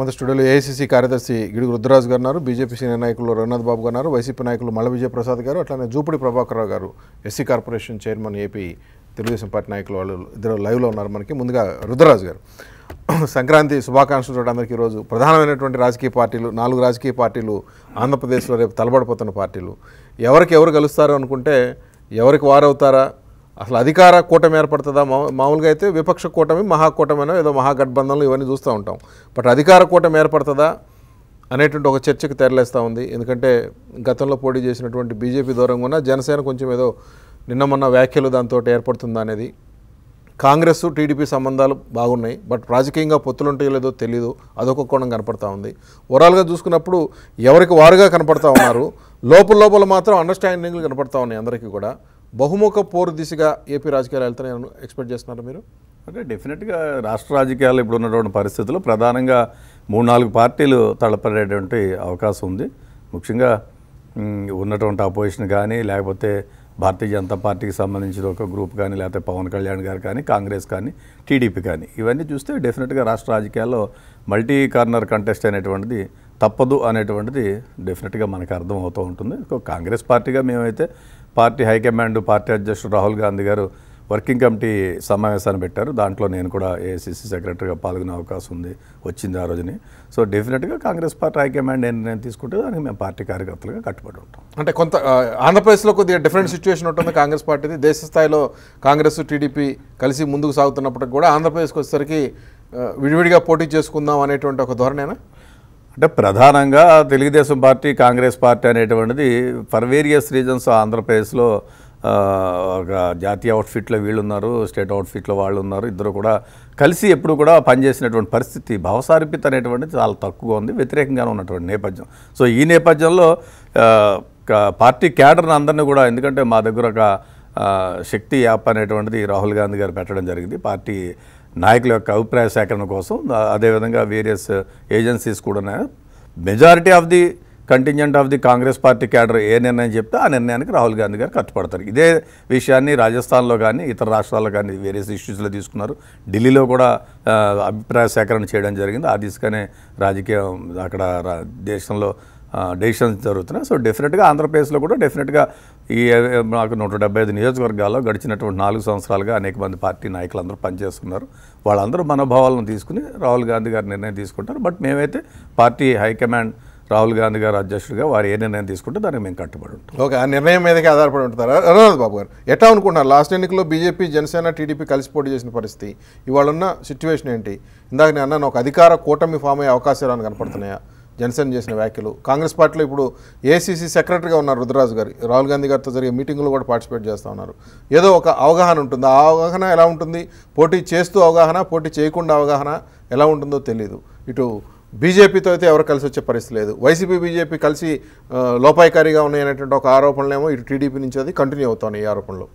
మన స్టూడియోలో ఏఐసీసీ కార్యదర్శి గిడుగు రుద్రరాజు గారు ఉన్నారు బీజేపీ సీనియర్ నాయకులు రఘునాథ్ బాబు గారు ఉన్నారు వైసీపీ నాయకులు మల్ల విజయప్రసాద్ గారు అట్లానే జూపుడి Prabhakar Rao garu SC corporation chairman AP Telugu Desam party నాయకులు వాళ్ళు ఇద్దరు లైవ్లో ఉన్నారు మనకి ముందుగా రుద్రరాజు గారు సంక్రాంతి శుభాకాంక్షలు చూడడానికి అందరికీ ఈరోజు ప్రధానమైనటువంటి రాజకీయ పార్టీలు నాలుగు రాజకీయ పార్టీలు ఆంధ్రప్రదేశ్లో రేపు తలబడిపోతున్న పార్టీలు ఎవరికి ఎవరు గెలుస్తారు అనుకుంటే ఎవరికి వారవుతారా అసలు అధికార కూటమి ఏర్పడుతుందా మా మామూలుగా అయితే విపక్ష కూటమి మహాకూటమైనా ఏదో మహాగఠబంధన్లు ఇవన్నీ చూస్తూ ఉంటాం బట్ అధికార కూటమి ఏర్పడుతుందా అనేటువంటి ఒక చర్చకు తెరలేస్తూ ఉంది ఎందుకంటే గతంలో పోటీ చేసినటువంటి బీజేపీ దూరంగా ఉన్న జనసేన కొంచెం ఏదో నిన్న మొన్న వ్యాఖ్యలు దాంతో ఏర్పడుతుందా అనేది కాంగ్రెస్ టీడీపీ సంబంధాలు బాగున్నాయి బట్ రాజకీయంగా పొత్తులు ఉంటాయో లేదో తెలియదు అదొక కోణం కనపడతా ఉంది ఓవరాల్గా చూసుకున్నప్పుడు ఎవరికి వారుగా కనపడతా ఉన్నారు లోపల లోపల మాత్రం అండర్స్టాండింగ్లు కనపడతా ఉన్నాయి అందరికీ కూడా బహుముఖ పోరు దిశగా ఏపీ రాజకీయాలు వెళ్తాయని ఎక్స్పెక్ట్ చేస్తున్నారు మీరు అంటే డెఫినెట్గా రాష్ట్ర రాజకీయాలు ఇప్పుడు ఉన్నటువంటి పరిస్థితుల్లో ప్రధానంగా మూడు నాలుగు పార్టీలు తలపడేటువంటి అవకాశం ఉంది ముఖ్యంగా మ్, ఉన్నటువంటి అపోజిషన్ కానీ లేకపోతే భారతీయ జనతా పార్టీకి సంబంధించిన ఒక గ్రూప్ కానీ లేకపోతే పవన్ కళ్యాణ్ గారు కానీ కాంగ్రెస్ కానీ టీడీపీ కానీ ఇవన్నీ చూస్తే డెఫినెట్గా రాష్ట్ర రాజకీయాల్లో మల్టీ కార్నర్ కంటెస్ట్ అనేటువంటిది తప్పదు అనేటువంటిది డెఫినెట్గా మనకు అర్థం అవుతూ ఉంటుంది సో కాంగ్రెస్ పార్టీగా మేమైతే పార్టీ హైకమాండ్ పార్టీ అధ్యక్షుడు రాహుల్ గాంధీ గారు వర్కింగ్ కమిటీ సమావేశాన్ని పెట్టారు దాంట్లో నేను కూడా ఏఐసిసి సెక్రటరీగా పాల్గొనే అవకాశం ఉంది వచ్చింది ఆ రోజుని సో డెఫినెట్గా కాంగ్రెస్ పార్టీ హైకమాండ్ ఏ నిర్ణయం తీసుకుంటే దానికి మేము పార్టీ కార్యకర్తలుగా కట్టుబడి ఉంటాం అంటే కొంత ఆ, ఆంధ్రప్రదేశ్లో కొద్దిగా డిఫరెంట్ సిచ్యువేషన్ ఉంటుంది కాంగ్రెస్ పార్టీది దేశ స్థాయిలో కాంగ్రెస్ టీడీపీ కలిసి ముందుకు సాగుతున్నప్పటికి కూడా ఆంధ్రప్రదేశ్కి వచ్చేసరికి ఆ, విడివిడిగా పోటీ చేసుకుందాం అనేటువంటి ఒక ధోరణేనా అంటే ప్రధానంగా తెలుగుదేశం పార్టీ కాంగ్రెస్ పార్టీ అనేటువంటిది ఫర్ వేరియస్ రీజన్స్ ఆంధ్రప్రదేశ్లో ఆ, ఒక జాతీయ అవుట్ఫిట్లో వీళ్ళు ఉన్నారు స్టేట్ అవుట్ఫిట్లో వాళ్ళు ఉన్నారు ఇద్దరు కూడా కలిసి ఎప్పుడు కూడా పనిచేసినటువంటి పరిస్థితి భావసారూప్యత అనేటువంటిది చాలా తక్కువగా ఉంది వ్యతిరేకంగానే ఉన్నటువంటి నేపథ్యం సో ఈ నేపథ్యంలో ఆ, క- పార్టీ క్యాడర్ని అందరినీ కూడా ఎందుకంటే మా దగ్గర ఒక ఆ, శక్తి యాప్ అనేటువంటిది రాహుల్ గాంధీ గారు పెట్టడం జరిగింది పార్టీ నాయకుల యొక్క అభిప్రాయ సేకరణ కోసం ఆ- అదేవిధంగా వేరియస్ ఏజెన్సీస్ కూడా majority of the contingent of the Congress party cadre ఏ నిర్ణయం చెప్తే ఆ నిర్ణయానికి రాహుల్ గాంధీ గారు కట్టుపడతారు ఇదే విషయాన్ని రాజస్థాన్లో కానీ ఇతర రాష్ట్రాల్లో కానీ వేరియస్ ఇష్యూస్లో తీసుకున్నారు ఢిల్లీలో కూడా ఆ, అభిప్రాయ సేకరణ చేయడం జరిగింది ఆ దిశగానే రాజకీయం అక్కడ రా- దేశంలో డెసిషన్స్ జరుగుతున్నాయి సో డెఫినెట్గా ఆంధ్రప్రదేశ్లో కూడా డెఫినెట్గా ఈ ఆ, మాకు నూట డెబ్బై ఐదు నియోజకవర్గాల్లో గడిచినటువంటి నాలుగు సంవత్సరాలుగా అనేక మంది పార్టీ నాయకులందరూ పనిచేస్తున్నారు వాళ్ళందరూ మనోభావాలను తీసుకుని రాహుల్ గాంధీ గారు నిర్ణయం తీసుకుంటారు బట్ మేమైతే పార్టీ హైకమాండ్ రాహుల్ గాంధీ గారు అధ్యక్షుడిగా వారు ఏ నిర్ణయం తీసుకుంటే దానికి మేము కట్టుబడి ఉంటాం ఓకే ఆ నిర్ణయం మీదకి ఆధారపడి ఉంటారా రఘునాథ్ బాబు గారు ఎట్లా అనుకుంటున్నారు లాస్ట్ ఎన్నికల్లో బీజేపీ జనసేన టీడీపీ కలిసి పోటీ చేసిన పరిస్థితి ఇవాళ ఉన్న సిచ్యువేషన్ ఏంటి ఇందాక నేను అన్నాను ఒక అధికార కూటమి ఫామ్ అయ్యే అవకాశాలు ఏమైనా కనపడుతున్నాయా జనసేన చేసిన వ్యాఖ్యలు కాంగ్రెస్ పార్టీలో ఇప్పుడు ఏసీసీ సెక్రటరీగా ఉన్నారు రుద్రరాజు గారు రాహుల్ గాంధీ గారితో జరిగే మీటింగ్లో కూడా పార్టిసిపేట్ చేస్తూ ఉన్నారు ఏదో ఒక అవగాహన ఉంటుంది ఆ అవగాహన ఎలా ఉంటుంది పోటీ చేస్తూ అవగాహన పోటీ చేయకుండా అవగాహన ఎలా ఉంటుందో తెలియదు ఇటు బీజేపీతో అయితే ఎవరు కలిసి వచ్చే పరిస్థితి లేదు వైసీపీ బీజేపీ కలిసి ఆ, లోపాయికారిగా ఉన్నాయనేటువంటి ఒక ఆరోపణలేమో ఇటు టీడీపీ నుంచి అది కంటిన్యూ అవుతాయి ఈ ఆరోపణలు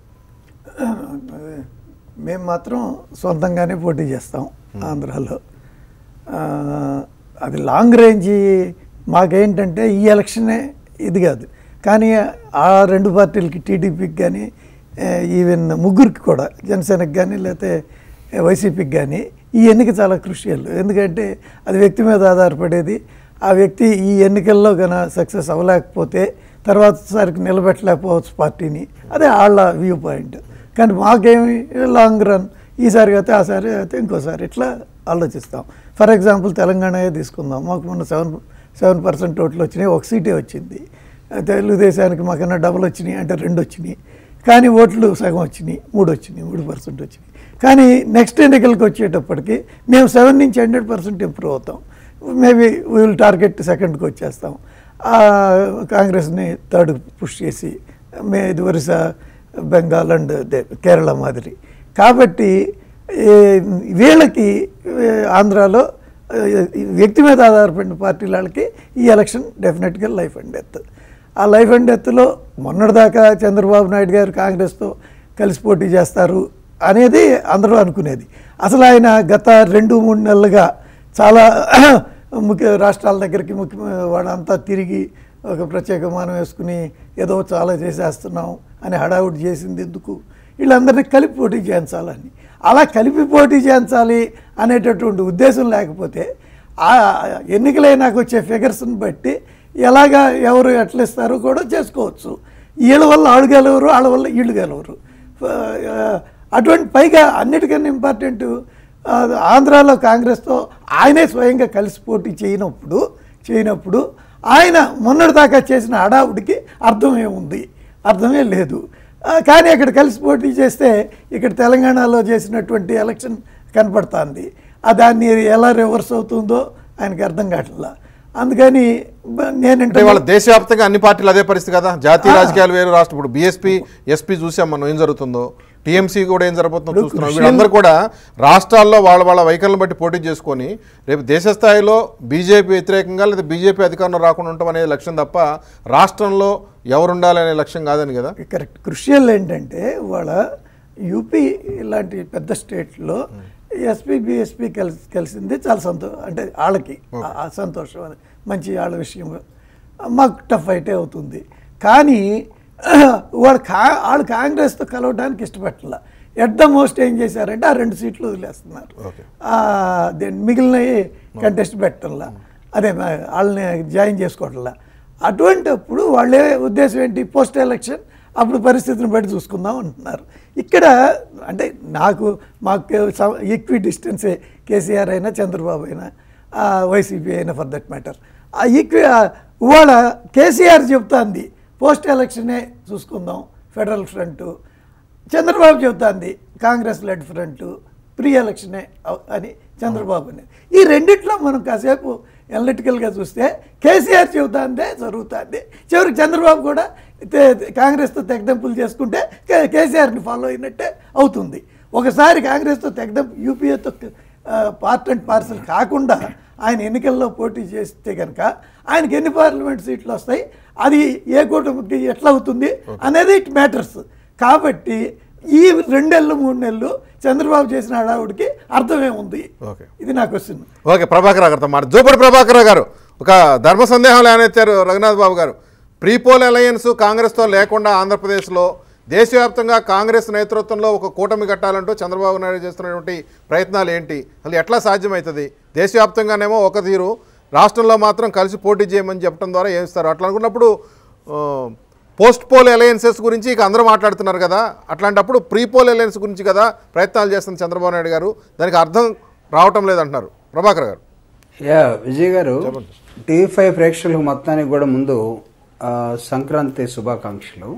మేము మాత్రం సొంతంగానే పోటీ చేస్తాం ఆంధ్రాలో ఆ, అది లాంగ్ రేంజ్ మాకేంటంటే ఈ ఎలక్షనే ఇది కాదు కానీ ఆ రెండు పార్టీలకి టీడీపీకి కానీ ఈవెన్ ముగ్గురికి కూడా జనసేనకి కానీ లేకపోతే వైసీపీకి కానీ ఈ ఎన్నిక చాలా క్రూషియల్ ఎందుకంటే అది వ్యక్తి మీద ఆధారపడేది ఆ వ్యక్తి ఈ ఎన్నికల్లో కన సక్సెస్ అవ్వలేకపోతే తర్వాతసారికి నిలబెట్టలేకపోవచ్చు పార్టీని అదే వాళ్ళ వ్యూ పాయింట్ కానీ మాకేమి లాంగ్ రన్ ఈసారి అయితే ఆసారి అయితే ఇంకోసారి ఇట్లా ఆలోచిస్తాం ఫర్ ఎగ్జాంపుల్ తెలంగాణయే తీసుకుందాం మాకు మొన్న సెవెన్ సెవెన్ పర్సెంట్ ఓట్లు వచ్చినాయి ఒక సీటే వచ్చింది తెలుగుదేశానికి మాకన్నా డబుల్ వచ్చినాయి అంటే రెండు వచ్చినాయి కానీ ఓట్లు సగం వచ్చినాయి మూడు వచ్చినాయి మూడు పర్సెంట్ వచ్చినాయి కానీ నెక్స్ట్ ఎన్నికలకు వచ్చేటప్పటికి మేము సెవెన్ నుంచి హండ్రెడ్ పర్సెంట్ ఇంప్రూవ్ అవుతాం మేబీ విల్ టార్గెట్ సెకండ్కి వచ్చేస్తాం ఆ, కాంగ్రెస్ని థర్డ్ పుష్ చేసి మే ఇది వరుస బెంగాల్ అండ్ దే- కేరళ మాదిరి కాబట్టి ఏ, వీళ్ళకి ఏ, ఆంధ్రాలో ఏ, వ్యక్తి మీద ఆధారపడిన పార్టీల వాళ్ళకి ఈ ఎలక్షన్ డెఫినెట్గా లైఫ్ అండ్ డెత్ ఆ లైఫ్ అండ్ డెత్లో మొన్నటిదాకా చంద్రబాబు నాయుడు గారు కాంగ్రెస్తో కలిసి పోటీ చేస్తారు అనేది అందరూ అనుకునేది అసలు ఆయన గత రెండు మూడు నెలలుగా చాలా ముఖ్య రాష్ట్రాల దగ్గరికి ముఖ్య వాడంతా తిరిగి ఒక ప్రత్యేక విమానం వేసుకుని ఏదో చాలా చేసేస్తున్నాం అని హడావుడి చేసింది ఎందుకు వీళ్ళందరినీ కలిపి పోటీ చేయించాలని అలా కలిపి పోటీ చేయించాలి అనేటటువంటి ఉద్దేశం లేకపోతే ఆ ఎన్నికలైనాక వచ్చే ఫిగర్స్ని బట్టి ఎలాగా ఎవరు ఎట్లా ఇస్తారో కూడా చేసుకోవచ్చు వీళ్ళ వల్ల ఆళ్ళు గెలవరు వాళ్ళ వల్ల వీళ్ళు గెలవరు ఆ, అటువంటి పైగా అన్నిటికన్నా ఇంపార్టెంట్ ఆ, ఆంధ్రాలో కాంగ్రెస్తో ఆయనే స్వయంగా కలిసి పోటీ చేయనప్పుడు చేయనప్పుడు ఆయన మొన్నటిదాకా చేసిన హడావుడికి అర్థమే ఉంది అర్థమే లేదు ఆ, కానీ అక్కడ కలిసి పోటీ చేస్తే ఇక్కడ తెలంగాణలో చేసినటువంటి ఎలక్షన్ కనపడుతుంది ఆ దాన్ని ఎలా రివర్స్ అవుతుందో ఆయనకి అర్థం కావట్లా అందుకని బ- అంటే నేనంటే వాళ్ళ దేశవ్యాప్తంగా అన్ని పార్టీలు అదే పరిస్థితి కదా జాతీయ రాజకీయాలు వేరు రాష్ట్ర ఇప్పుడు బీఎస్పీ ఎస్పీ చూసాం మనం ఏం జరుగుతుందో టీఎంసీ కూడా ఏం జరగబోతుందో చూస్తున్నాం వీళ్ళందరూ కూడా రాష్ట్రాల్లో వాళ్ళ వాళ్ళ వైఖరిని బట్టి పోటీ చేసుకొని రేపు దేశ స్థాయిలో బీజేపీ వ్యతిరేకంగా లేదా బీజేపీ అధికారంలో రాకుండా ఉండటం అనేది లక్ష్యం తప్ప రాష్ట్రంలో ఎవరు ఉండాలనే లక్ష్యం కాదని కదా కరెక్ట్ క్రుషియల్ ఏంటంటే వాళ్ళ యూపీ ఇలాంటి పెద్ద స్టేట్లో ఎస్పీ బిఎస్పీ కలిసి కలిసింది చాలా సంతోషం అంటే వాళ్ళకి ఆ- ఆ సంతోషం అది మంచి వాళ్ళ విషయం మాకు టఫ్ ఫైటే అవుతుంది కానీ వాడు కా వాళ్ళు కాంగ్రెస్తో కలవడానికి ఇష్టపట్టాల ఎట్ ద మోస్ట్ ఏం చేశారంటే ఆ రెండు సీట్లు వదిలేస్తున్నారు Okay. ఆ, దేని మిగిలినవి కంటెస్ట్ పెట్టడంలా అదే మా- వాళ్ళని జాయిన్ చేసుకోవట్లా అటువంటిప్పుడు వాళ్ళే ఉద్దేశం ఏంటి పోస్ట్ ఎలక్షన్ అప్పుడు పరిస్థితిని బట్టి చూసుకుందాం అంటున్నారు ఇక్కడ అంటే నాకు మాకు ఈక్వి డిస్టెన్సే కేసీఆర్ అయినా చంద్రబాబు అయినా ఆ, వైసీపీ అయినా ఫర్ దట్ మ్యాటర్ ఆ ఈక్వి ఇవాళ కేసీఆర్ చెప్తాంది పోస్ట్ ఎలక్షనే చూసుకుందాం ఫెడరల్ ఫ్రంట్ చంద్రబాబు చెబుతాంది కాంగ్రెస్ లెడ్ ఫ్రంట్ ప్రీ ఎలక్షనే అవ్- అని చంద్రబాబు అనేది ఈ రెండిట్లో మనం కాసేపు ఎనలిటికల్గా చూస్తే కేసీఆర్ చెబుతాందే జరుగుతుంది చివరికి చంద్రబాబు కూడా తే- కాంగ్రెస్తో తెగదెంపులు చేసుకుంటే కే- కేసీఆర్ని ఫాలో అయినట్టే అవుతుంది ఒకసారి కాంగ్రెస్తో తెగదెంపు యూపీఏతో పార్ట్ అండ్ పార్సల్ కాకుండా ఆయన ఎన్నికల్లో పోటీ చేస్తే కనుక ఆయనకి ఎన్ని పార్లమెంట్ సీట్లు వస్తాయి అది ఏ కూటమికి ఎట్లా అవుతుంది అనేది ఇట్ మ్యాటర్స్ కాబట్టి ఈ రెండేళ్ళు మూడు నెలలు చంద్రబాబు చేసిన హడావుడికి అర్థమే ఉంది ఓకే ఇది నా క్వశ్చన్ ఓకే ప్రభాకర్ గారితో మాట జూపడి ప్రభాకర్ గారు ఒక ధర్మ సందేహం లేనెత్తారు రఘునాథ్ బాబు గారు ప్రీపోల్ అలయన్స్ కాంగ్రెస్తో లేకుండా ఆంధ్రప్రదేశ్లో దేశవ్యాప్తంగా కాంగ్రెస్ నేతృత్వంలో ఒక కూటమి కట్టాలంటూ చంద్రబాబు నాయుడు చేస్తున్నటువంటి ప్రయత్నాలు ఏంటి అసలు ఎట్లా సాధ్యమవుతుంది దేశవ్యాప్తంగానేమో ఒక తీరు రాష్ట్రంలో మాత్రం కలిసి పోటీ చేయమని చెప్పడం ద్వారా ఏమిస్తారు అట్లా అనుకున్నప్పుడు పోస్ట్ పోల్ అలయన్సెస్ గురించి ఇక అందరూ మాట్లాడుతున్నారు కదా అట్లాంటప్పుడు ప్రీ పోల్ అలయన్స్ గురించి కదా ప్రయత్నాలు చేస్తున్న చంద్రబాబు నాయుడు గారు దానికి అర్థం రావటం లేదంటున్నారు ప్రభాకర్ గారు యా విజయ్ గారు టీవీ ఫైవ్ ప్రేక్షకులకు మొత్తానికి కూడా ముందు ఆ, సంక్రాంతి శుభాకాంక్షలు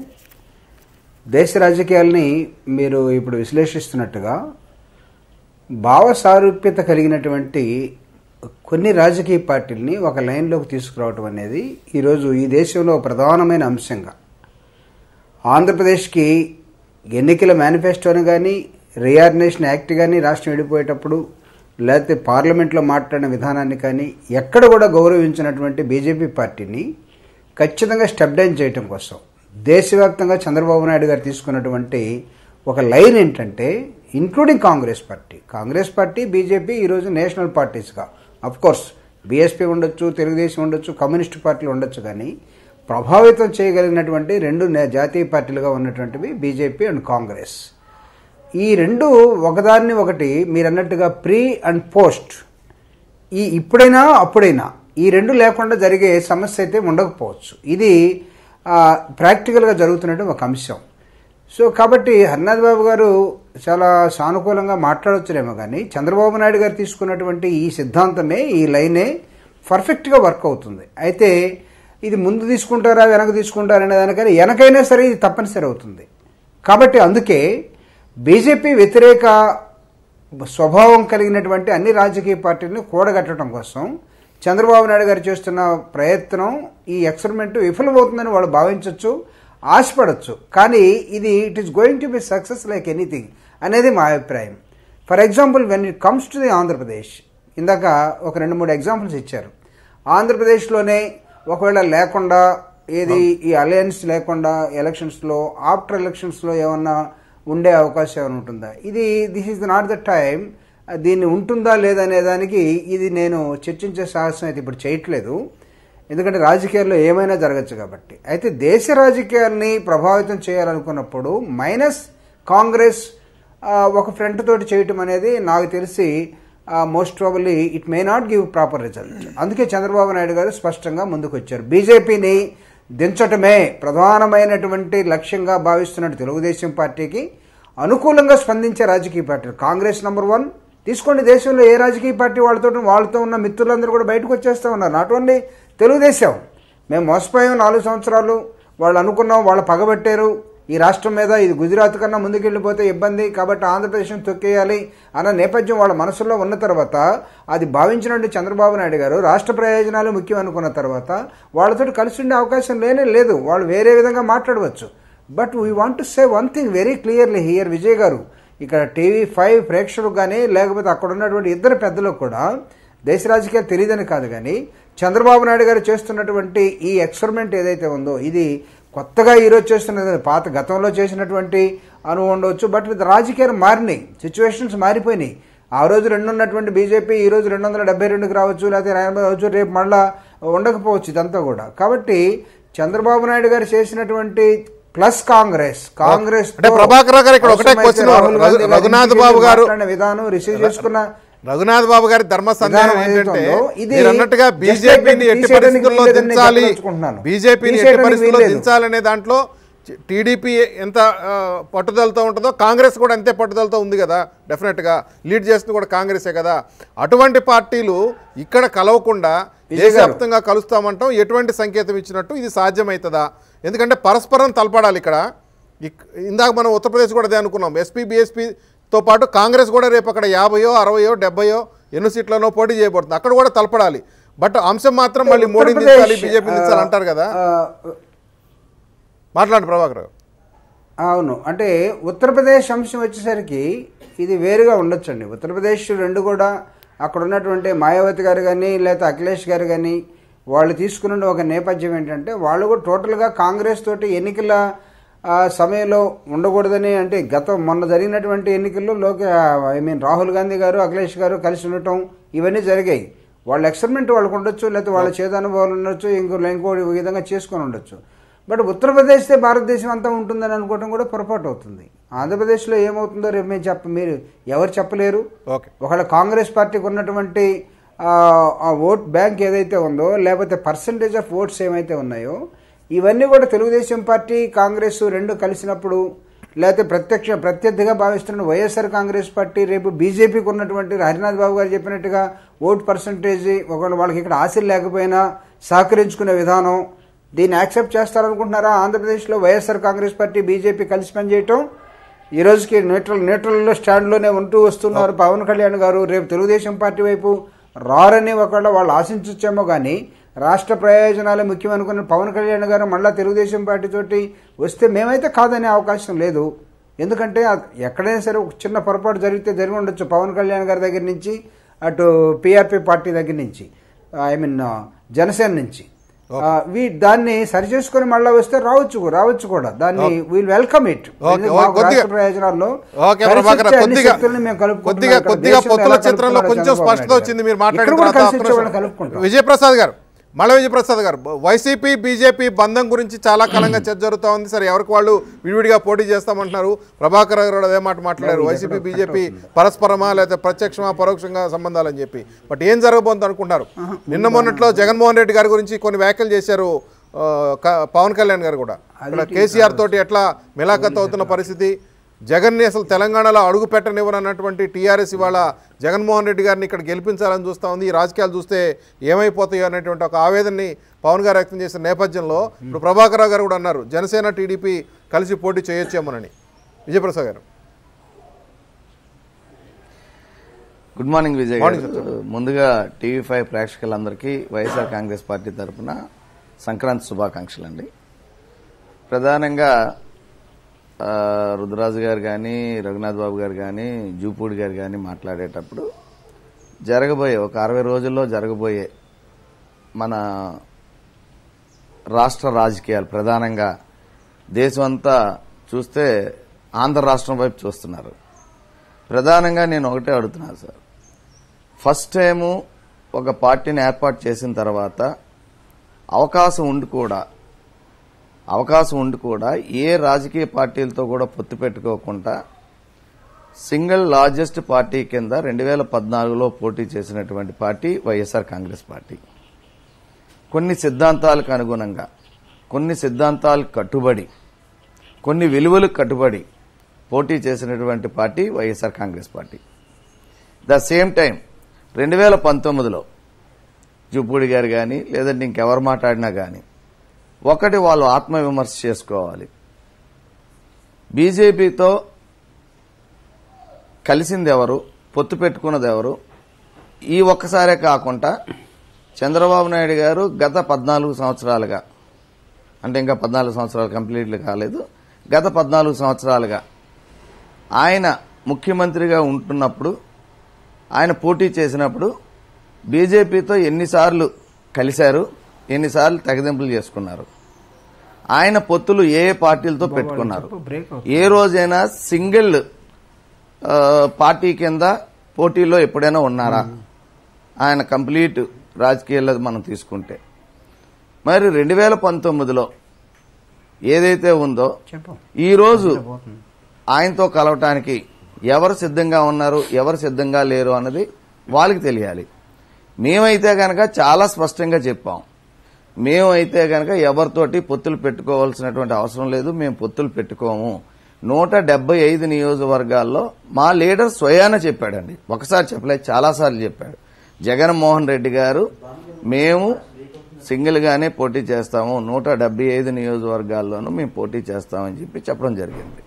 దేశ రాజకీయాల్ని మీరు ఇప్పుడు విశ్లేషిస్తున్నట్టుగా భావ సారూప్యత కలిగినటువంటి కొన్ని రాజకీయ పార్టీల్ని ఒక లైన్లోకి తీసుకురావడం అనేది ఈరోజు ఈ దేశంలో ఒక ప్రధానమైన అంశంగా ఆంధ్రప్రదేశ్కి ఎన్నికల మేనిఫెస్టోని కానీ రియార్నేషన్ యాక్ట్ కానీ రాష్ట్రం విడిపోయేటప్పుడు లేకపోతే పార్లమెంట్లో మాట్లాడిన విధానాన్ని కానీ ఎక్కడ కూడా గౌరవించినటువంటి బీజేపీ పార్టీని ఖచ్చితంగా స్టెప్ డౌన్ చేయటం కోసం దేశవ్యాప్తంగా చంద్రబాబు నాయుడు గారు తీసుకున్నటువంటి ఒక లైన్ ఏంటంటే including Congress party Congress party BJP ఈరోజు నేషనల్ పార్టీస్గా అఫ్ కోర్స్ బీఎస్పీ ఉండొచ్చు తెలుగుదేశం ఉండొచ్చు కమ్యూనిస్ట్ పార్టీలు ఉండొచ్చు కానీ ప్రభావితం చేయగలిగినటువంటి రెండు నే- జాతీయ పార్టీలుగా ఉన్నటువంటివి బీజేపీ అండ్ కాంగ్రెస్ ఈ రెండు ఒకదాన్ని ఒకటి మీరు అన్నట్టుగా ప్రీ అండ్ పోస్ట్ ఈ ఇప్పుడైనా అప్పుడైనా ఈ రెండు లేకుండా జరిగే సమస్య అయితే ఉండకపోవచ్చు ఇది ఆ, ప్రాక్టికల్గా జరుగుతున్నటువంటి ఒక అంశం సో కాబట్టి హర్నాథ్ బాబు గారు చాలా సానుకూలంగా మాట్లాడొచ్చులేమో కానీ చంద్రబాబు నాయుడు గారు తీసుకున్నటువంటి ఈ సిద్ధాంతమే ఈ లైనే పర్ఫెక్ట్గా వర్క్ అవుతుంది అయితే ఇది ముందు తీసుకుంటారా వెనక తీసుకుంటారా అనే దానికన్నా వెనకైనా సరే ఇది తప్పనిసరి అవుతుంది కాబట్టి అందుకే బీజేపీ వ్యతిరేక స్వభావం కలిగినటువంటి అన్ని రాజకీయ పార్టీలను కూడగట్టడం కోసం చంద్రబాబు నాయుడు గారు చేస్తున్న ప్రయత్నం ఈ ఎక్స్పెరిమెంట్ విఫలమవుతుందని వాళ్ళు భావించవచ్చు ఆశపడచ్చు కానీ ఇది it is going to be success like anything అనేది మా అభిప్రాయం for example when it comes to the Andhra Pradesh ఇందాక ఒక రెండు మూడు ఎగ్జాంపుల్స్ ఇచ్చారు ఆంధ్రప్రదేశ్లోనే ఒకవేళ లేకుండా ఏది ఈ అలయన్స్ లేకుండా ఎలక్షన్స్లో ఆఫ్టర్ ఎలక్షన్స్లో ఏమన్నా ఉండే అవకాశం ఏమైనా ఉంటుందా ఇది this is not the time దీన్ని ఉంటుందా లేదా అనే దానికి ఇది నేను చర్చించే సాహసం అయితే ఇప్పుడు చేయట్లేదు ఎందుకంటే రాజకీయాల్లో ఏమైనా జరగచ్చు కాబట్టి అయితే దేశ రాజకీయాల్ని ప్రభావితం చేయాలనుకున్నప్పుడు మైనస్ కాంగ్రెస్ ఆ, ఒక ఫ్రంట్ తోటి చేయటం అనేది నాకు తెలిసి most probably it may not give proper result అందుకే చంద్రబాబు నాయుడు గారు స్పష్టంగా ముందుకు వచ్చారు బీజేపీని దించటమే ప్రధానమైనటువంటి లక్ష్యంగా భావిస్తున్న తెలుగుదేశం పార్టీకి అనుకూలంగా స్పందించే రాజకీయ పార్టీలు కాంగ్రెస్ నంబర్ వన్ తీసుకోండి దేశంలో ఏ రాజకీయ పార్టీ వాళ్ళతో వాళ్ళతో ఉన్న మిత్రులందరూ కూడా బయటకు వచ్చేస్తూ ఉన్నారు నాట్ ఓన్లీ తెలుగుదేశం మేము మోసపోయాం నాలుగు సంవత్సరాలు వాళ్ళు అనుకున్నాం వాళ్ళు పగబట్టారు ఈ రాష్ట్రం మీద ఇది గుజరాత్ కన్నా ముందుకెళ్ళిపోతే ఇబ్బంది కాబట్టి ఆంధ్రప్రదేశ్ని తొక్కేయాలి అన్న నేపథ్యం వాళ్ళ మనసులో ఉన్న తర్వాత అది భావించినట్టు చంద్రబాబు నాయుడు గారు రాష్ట్ర ప్రయోజనాలు ముఖ్యం అనుకున్న తర్వాత వాళ్ళతో కలిసి ఉండే అవకాశం లేనే లేదు వాళ్ళు వేరే విధంగా మాట్లాడవచ్చు but we want to say one thing very clearly here Vijay garu ఇక్కడ టీవీ ఫైవ్ ప్రేక్షకులకు కానీ లేకపోతే అక్కడ ఉన్నటువంటి ఇద్దరు పెద్దలకు కూడా దేశ రాజకీయాలు తెలియదని కాదు కానీ చంద్రబాబు నాయుడు గారు చేస్తున్నటువంటి ఈ ఎక్స్పెరిమెంట్ ఏదైతే ఉందో ఇది కొత్తగా ఈరోజు చేస్తున్నది పాత గతంలో చేసినటువంటి అనుభవం ఉండవచ్చు బట్ ఇది రాజకీయాలు మారినాయి సిచ్యువేషన్స్ మారిపోయినాయి ఆ రోజు రెండు ఉన్నటువంటి బీజేపీ ఈ రోజు రెండు వందల డెబ్బై రెండుకి రావచ్చు లేకపోతే ఎనభై రావచ్చు రేపు మళ్ళా ఉండకపోవచ్చు ఇదంతా కూడా కాబట్టి చంద్రబాబు నాయుడు గారు చేసినటువంటి ప్లస్ కాంగ్రెస్ కాంగ్రెస్ అంటే ప్రభాకర్ రావు గారు ఇక్కడ ఒకటే అవసరమైతే question. రాహుల్ గాంధీ గారి రఘునాథ్ ఇంటికి బాబు వెళ్ళి గారు- మాట్లాడిన విధానం రిసీవ్ చేసుకున్న రఘునాథ్ బాబు గారి ధర్మ సందేహం విధానం ఏదైతే ఏంటంటే ఉందో, ఇది మీరు అన్నట్టుగా just బీజేపీని like ఎట్టి తీసేయడానికి పరిస్థితుల్లో వీల్లేదని నేను దించాలి చెప్పదలుచుకుంటున్నాను. బీజేపీని ఎట్టి తీసేయడానికి పరిస్థితుల్లో వీల్లేదు. దించాలనే దాంట్లో టీడీపీ ఎంత ఆ, పట్టుదలతో ఉంటుందో కాంగ్రెస్ కూడా అంతే పట్టుదలతో ఉంది కదా డెఫినెట్గా లీడ్ చేస్తుంది కూడా కాంగ్రెసే కదా అటువంటి పార్టీలు ఇక్కడ కలవకుండా విజయ్ గారు. దేశవ్యాప్తంగా కలుస్తామంటాం ఎటువంటి సంకేతం ఇచ్చినట్టు ఇది సాధ్యమవుతుందా ఎందుకంటే పరస్పరం తలపడాలి ఇక్కడ ఇక్- ఇందాక మనం ఉత్తరప్రదేశ్ కూడా అదే అనుకున్నాం ఎస్పీ బీఎస్పీతో పాటు కాంగ్రెస్ కూడా రేపు అక్కడ యాభయో అరవయో డెబ్బయో ఎన్ని సీట్లలో పోటీ చేయబడుతుంది అక్కడ కూడా తలపడాలి బట్ అంశం మాత్రం మళ్ళీ మోడీని దించాలి ఉత్తరప్రదేశ్, బీజేపీ దించాలి అంటారు కదా ఆ, మాట్లాడండి ప్రభాకర్ రావు. అవును అంటే ఉత్తరప్రదేశ్ అంశం వచ్చేసరికి ఇది వేరుగా ఉండొచ్చండి ఉత్తరప్రదేశ్ రెండు కూడా అక్కడ ఉన్నటువంటి మాయావతి గారు కానీ లేకపోతే అఖిలేష్ గారు కానీ వాళ్ళు తీసుకున్న ఒక నేపథ్యం ఏంటంటే వాళ్ళు కూడా టోటల్గా కాంగ్రెస్ తోటి ఎన్నికల ఆ, సమయంలో ఉండకూడదని అంటే గత మొన్న జరిగినటువంటి ఎన్నికల్లో లోకే ఐ మీన్ రాహుల్ గాంధీ గారు అఖిలేష్ గారు కలిసి ఉండటం ఇవన్నీ జరిగాయి వాళ్ళ ఎక్స్పెరిమెంట్ వాళ్ళకు ఉండొచ్చు లేకపోతే వాళ్ళ చేదనుభవాలు ఉండొచ్చు ఇంకో ఇంకో విధంగా చేసుకొని ఉండొచ్చు బట్ ఉత్తరప్రదేశ్తే భారతదేశం అంతా ఉంటుందని అనుకోవడం కూడా పొరపాటు అవుతుంది ఆంధ్రప్రదేశ్లో ఏమవుతుందో రేపు మీరు చెప్ప మీరు ఎవరు చెప్పలేరు ఓకే ఒకవేళ కాంగ్రెస్ పార్టీకి ఉన్నటువంటి ఆ, ఆ ఓట్ బ్యాంక్ ఏదైతే ఉందో లేకపోతే పర్సంటేజ్ ఆఫ్ ఓట్స్ ఏమైతే ఉన్నాయో ఇవన్నీ కూడా తెలుగుదేశం పార్టీ కాంగ్రెస్ రెండు కలిసినప్పుడు లేకపోతే ప్రత్యక్ష ప్రత్యర్థిగా భావిస్తున్న వైఎస్ఆర్ కాంగ్రెస్ పార్టీ రేపు బీజేపీకి ఉన్నటువంటి హరినాథ్ బాబు గారు చెప్పినట్టుగా ఓట్ పర్సంటేజ్ ఒకవేళ వాళ్ళకి ఇక్కడ ఆశలు లేకపోయినా సహకరించుకునే విధానం దీన్ని యాక్సెప్ట్ చేస్తారనుకుంటున్నారా ఆంధ్రప్రదేశ్లో వైఎస్ఆర్ కాంగ్రెస్ పార్టీ బీజేపీ కలిసి పనిచేయటం ఈ రోజుకి న్యూట్రల్ న్యూట్రల్లో స్టాండ్లోనే ఉంటూ వస్తున్నారు పవన్ కళ్యాణ్ గారు రేపు తెలుగుదేశం పార్టీ వైపు రారని ఒకవేళ వాళ్ళు ఆశించొచ్చేమో కానీ రాష్ట్ర ప్రయోజనాలు ముఖ్యం అనుకున్న పవన్ కళ్యాణ్ గారు మళ్ళా తెలుగుదేశం పార్టీ తోటి వస్తే మేమైతే కాదనే అవకాశం లేదు ఎందుకంటే అది ఎక్కడైనా సరే ఒక చిన్న పొరపాటు జరిగితే జరిగి ఉండొచ్చు పవన్ కళ్యాణ్ గారి దగ్గర నుంచి అటు పిఆర్పి పార్టీ దగ్గర నుంచి ఐ మీన్ జనసేన నుంచి ఆ, వీ దాన్ని సరి చేసుకుని మళ్ళీ వస్తే రావచ్చు రావచ్చు కూడా దాన్ని we'll welcome it okay, okay, కొద్దిగా- ప్రయోజనాల్లో ఓకే కలిసి ప్రభాకర్ వచ్చే అన్ని కొద్దిగా శక్తుల్ని మేము కలుపుకుంటున్నాం. కొద్దిగా ఇక్కడ కొద్దిగా దేశంలో పొత్తుల ఎలా చిత్రంలో కలుపుకున్నారో కొంచెం చంద్రబాబు స్పష్టత నాయుడు వచ్చింది మీరు గారు. మాట్లాడిన ఇక్కడ కూడా తర్వాత కలిసి వచ్చే వాళ్ళని కలుపుకుంటాం. విజయప్రసాద్ గారు మళ్ళీ విజయప్రసాద్ గారు వైసీపీ బీజేపీ బంధం గురించి చాలా కాలంగా చర్చ జరుగుతూ ఉంది సరే ఎవరికి వాళ్ళు విడివిడిగా పోటీ చేస్తామంటున్నారు ప్రభాకర్ గారు కూడా అదే మాట మాట్లాడారు వైసీపీ బీజేపీ పరస్పరమా లేదా ప్రత్యక్షమా పరోక్షంగా సంబంధాలని చెప్పి బట్ ఏం జరగబోతుంది అనుకుంటున్నారు నిన్న మొన్నట్లో జగన్మోహన్ రెడ్డి గారి గురించి కొన్ని వ్యాఖ్యలు చేశారు ఆ, క- పవన్ కళ్యాణ్ గారు కూడా ఇక్కడ కేసీఆర్ తోటి ఎట్లా మిలాఖత్ అవుతున్న పరిస్థితి జగన్ని అసలు తెలంగాణలో అడుగు పెట్టనివ్వనన్నటువంటి టీఆర్ఎస్ ఇవాళ జగన్మోహన్ రెడ్డి గారిని ఇక్కడ గెలిపించాలని చూస్తూ ఉంది ఈ రాజకీయాలు చూస్తే ఏమైపోతాయో అనేటువంటి ఒక ఆవేదనని పవన్ గారు వ్యక్తం చేసిన నేపథ్యంలో ఇప్పుడు ప్రభాకర్ రావు గారు కూడా అన్నారు జనసేన టీడీపీ కలిసి పోటీ చేయొచ్చేమోనని విజయప్రసాద్ గారు గుడ్ మార్నింగ్ విజయ్ మార్నింగ్ గారు ముందుగా టీవీ ఫైవ్ ప్రేక్షకులందరికీ వైఎస్ఆర్ కాంగ్రెస్ పార్టీ తరఫున సంక్రాంతి శుభాకాంక్షలు అండి ప్రధానంగా ఆ, రుద్రరాజు గారు కానీ రఘునాథ్ బాబు గారు కానీ జూపూడి గారు కానీ మాట్లాడేటప్పుడు జరగబోయే ఒక అరవై రోజుల్లో జరగబోయే మన రాష్ట్ర రాజకీయాలు ప్రధానంగా దేశం అంతా చూస్తే ఆంధ్ర రాష్ట్రం వైపు చూస్తున్నారు ప్రధానంగా నేను ఒకటే అడుగుతున్నాను సార్ ఫస్ట్ టైము ఒక పార్టీని ఏర్పాటు చేసిన తర్వాత అవకాశం ఉండి కూడా అవకాశం ఉండి కూడా ఏ రాజకీయ పార్టీలతో కూడా పొత్తు పెట్టుకోకుండా సింగిల్ లార్జెస్ట్ పార్టీ కింద రెండు వేల పద్నాలుగులో పోటీ చేసినటువంటి పార్టీ వైఎస్ఆర్ కాంగ్రెస్ పార్టీ కొన్ని సిద్ధాంతాలకు అనుగుణంగా కొన్ని సిద్ధాంతాలకు కట్టుబడి కొన్ని విలువలకు కట్టుబడి పోటీ చేసినటువంటి party YSR Congress party the same time రెండు వేల పంతొమ్మిదిలో జుప్పూడి గారు కానీ లేదంటే ఇంకెవరు మాట్లాడినా కానీ ఒకటి వాళ్ళు ఆత్మవిమర్శ చేసుకోవాలి బీజేపీతో కలిసింది ఎవరు పొత్తు పెట్టుకున్నది ఎవరు ఈ ఒక్కసారే కాకుండా చంద్రబాబు నాయుడు గారు గత పద్నాలుగు సంవత్సరాలుగా అంటే ఇంకా పద్నాలుగు సంవత్సరాలు కంప్లీట్లీ కాలేదు గత పద్నాలుగు సంవత్సరాలుగా ఆయన ముఖ్యమంత్రిగా ఉంటున్నప్పుడు ఆయన పోటీ చేసినప్పుడు బీజేపీతో ఎన్నిసార్లు కలిశారు ఎన్నిసార్లు తెగదింపులు చేసుకున్నారు ఆయన పొత్తులు ఏ ఏ పార్టీలతో పెట్టుకున్నారు ఏ రోజైనా సింగిల్ ఆ, పార్టీ కింద పోటీలో ఎప్పుడైనా ఉన్నారా ఆయన కంప్లీట్ రాజకీయాల్లో మనం తీసుకుంటే మరి రెండు వేల పంతొమ్మిదిలో ఏదైతే ఉందో ఈరోజు ఆయనతో కలవటానికి ఎవరు సిద్ధంగా ఉన్నారు ఎవరు సిద్ధంగా లేరు అన్నది వాళ్ళకి తెలియాలి మేమైతే గనక చాలా స్పష్టంగా చెప్పాం మేమైతే గనక ఎవరితోటి పొత్తులు పెట్టుకోవాల్సినటువంటి అవసరం లేదు మేము పొత్తులు పెట్టుకోము నూట డెబ్బై ఐదు నియోజకవర్గాల్లో మా లీడర్ స్వయాన చెప్పాడండి ఒకసారి చెప్పలేదు చాలాసార్లు చెప్పాడు జగన్మోహన్ రెడ్డి గారు మేము సింగిల్ గానే పోటీ చేస్తాము నూట డెబ్బై ఐదు నియోజకవర్గాల్లోనూ మేము పోటీ చేస్తామని చెప్పి చెప్పడం జరిగింది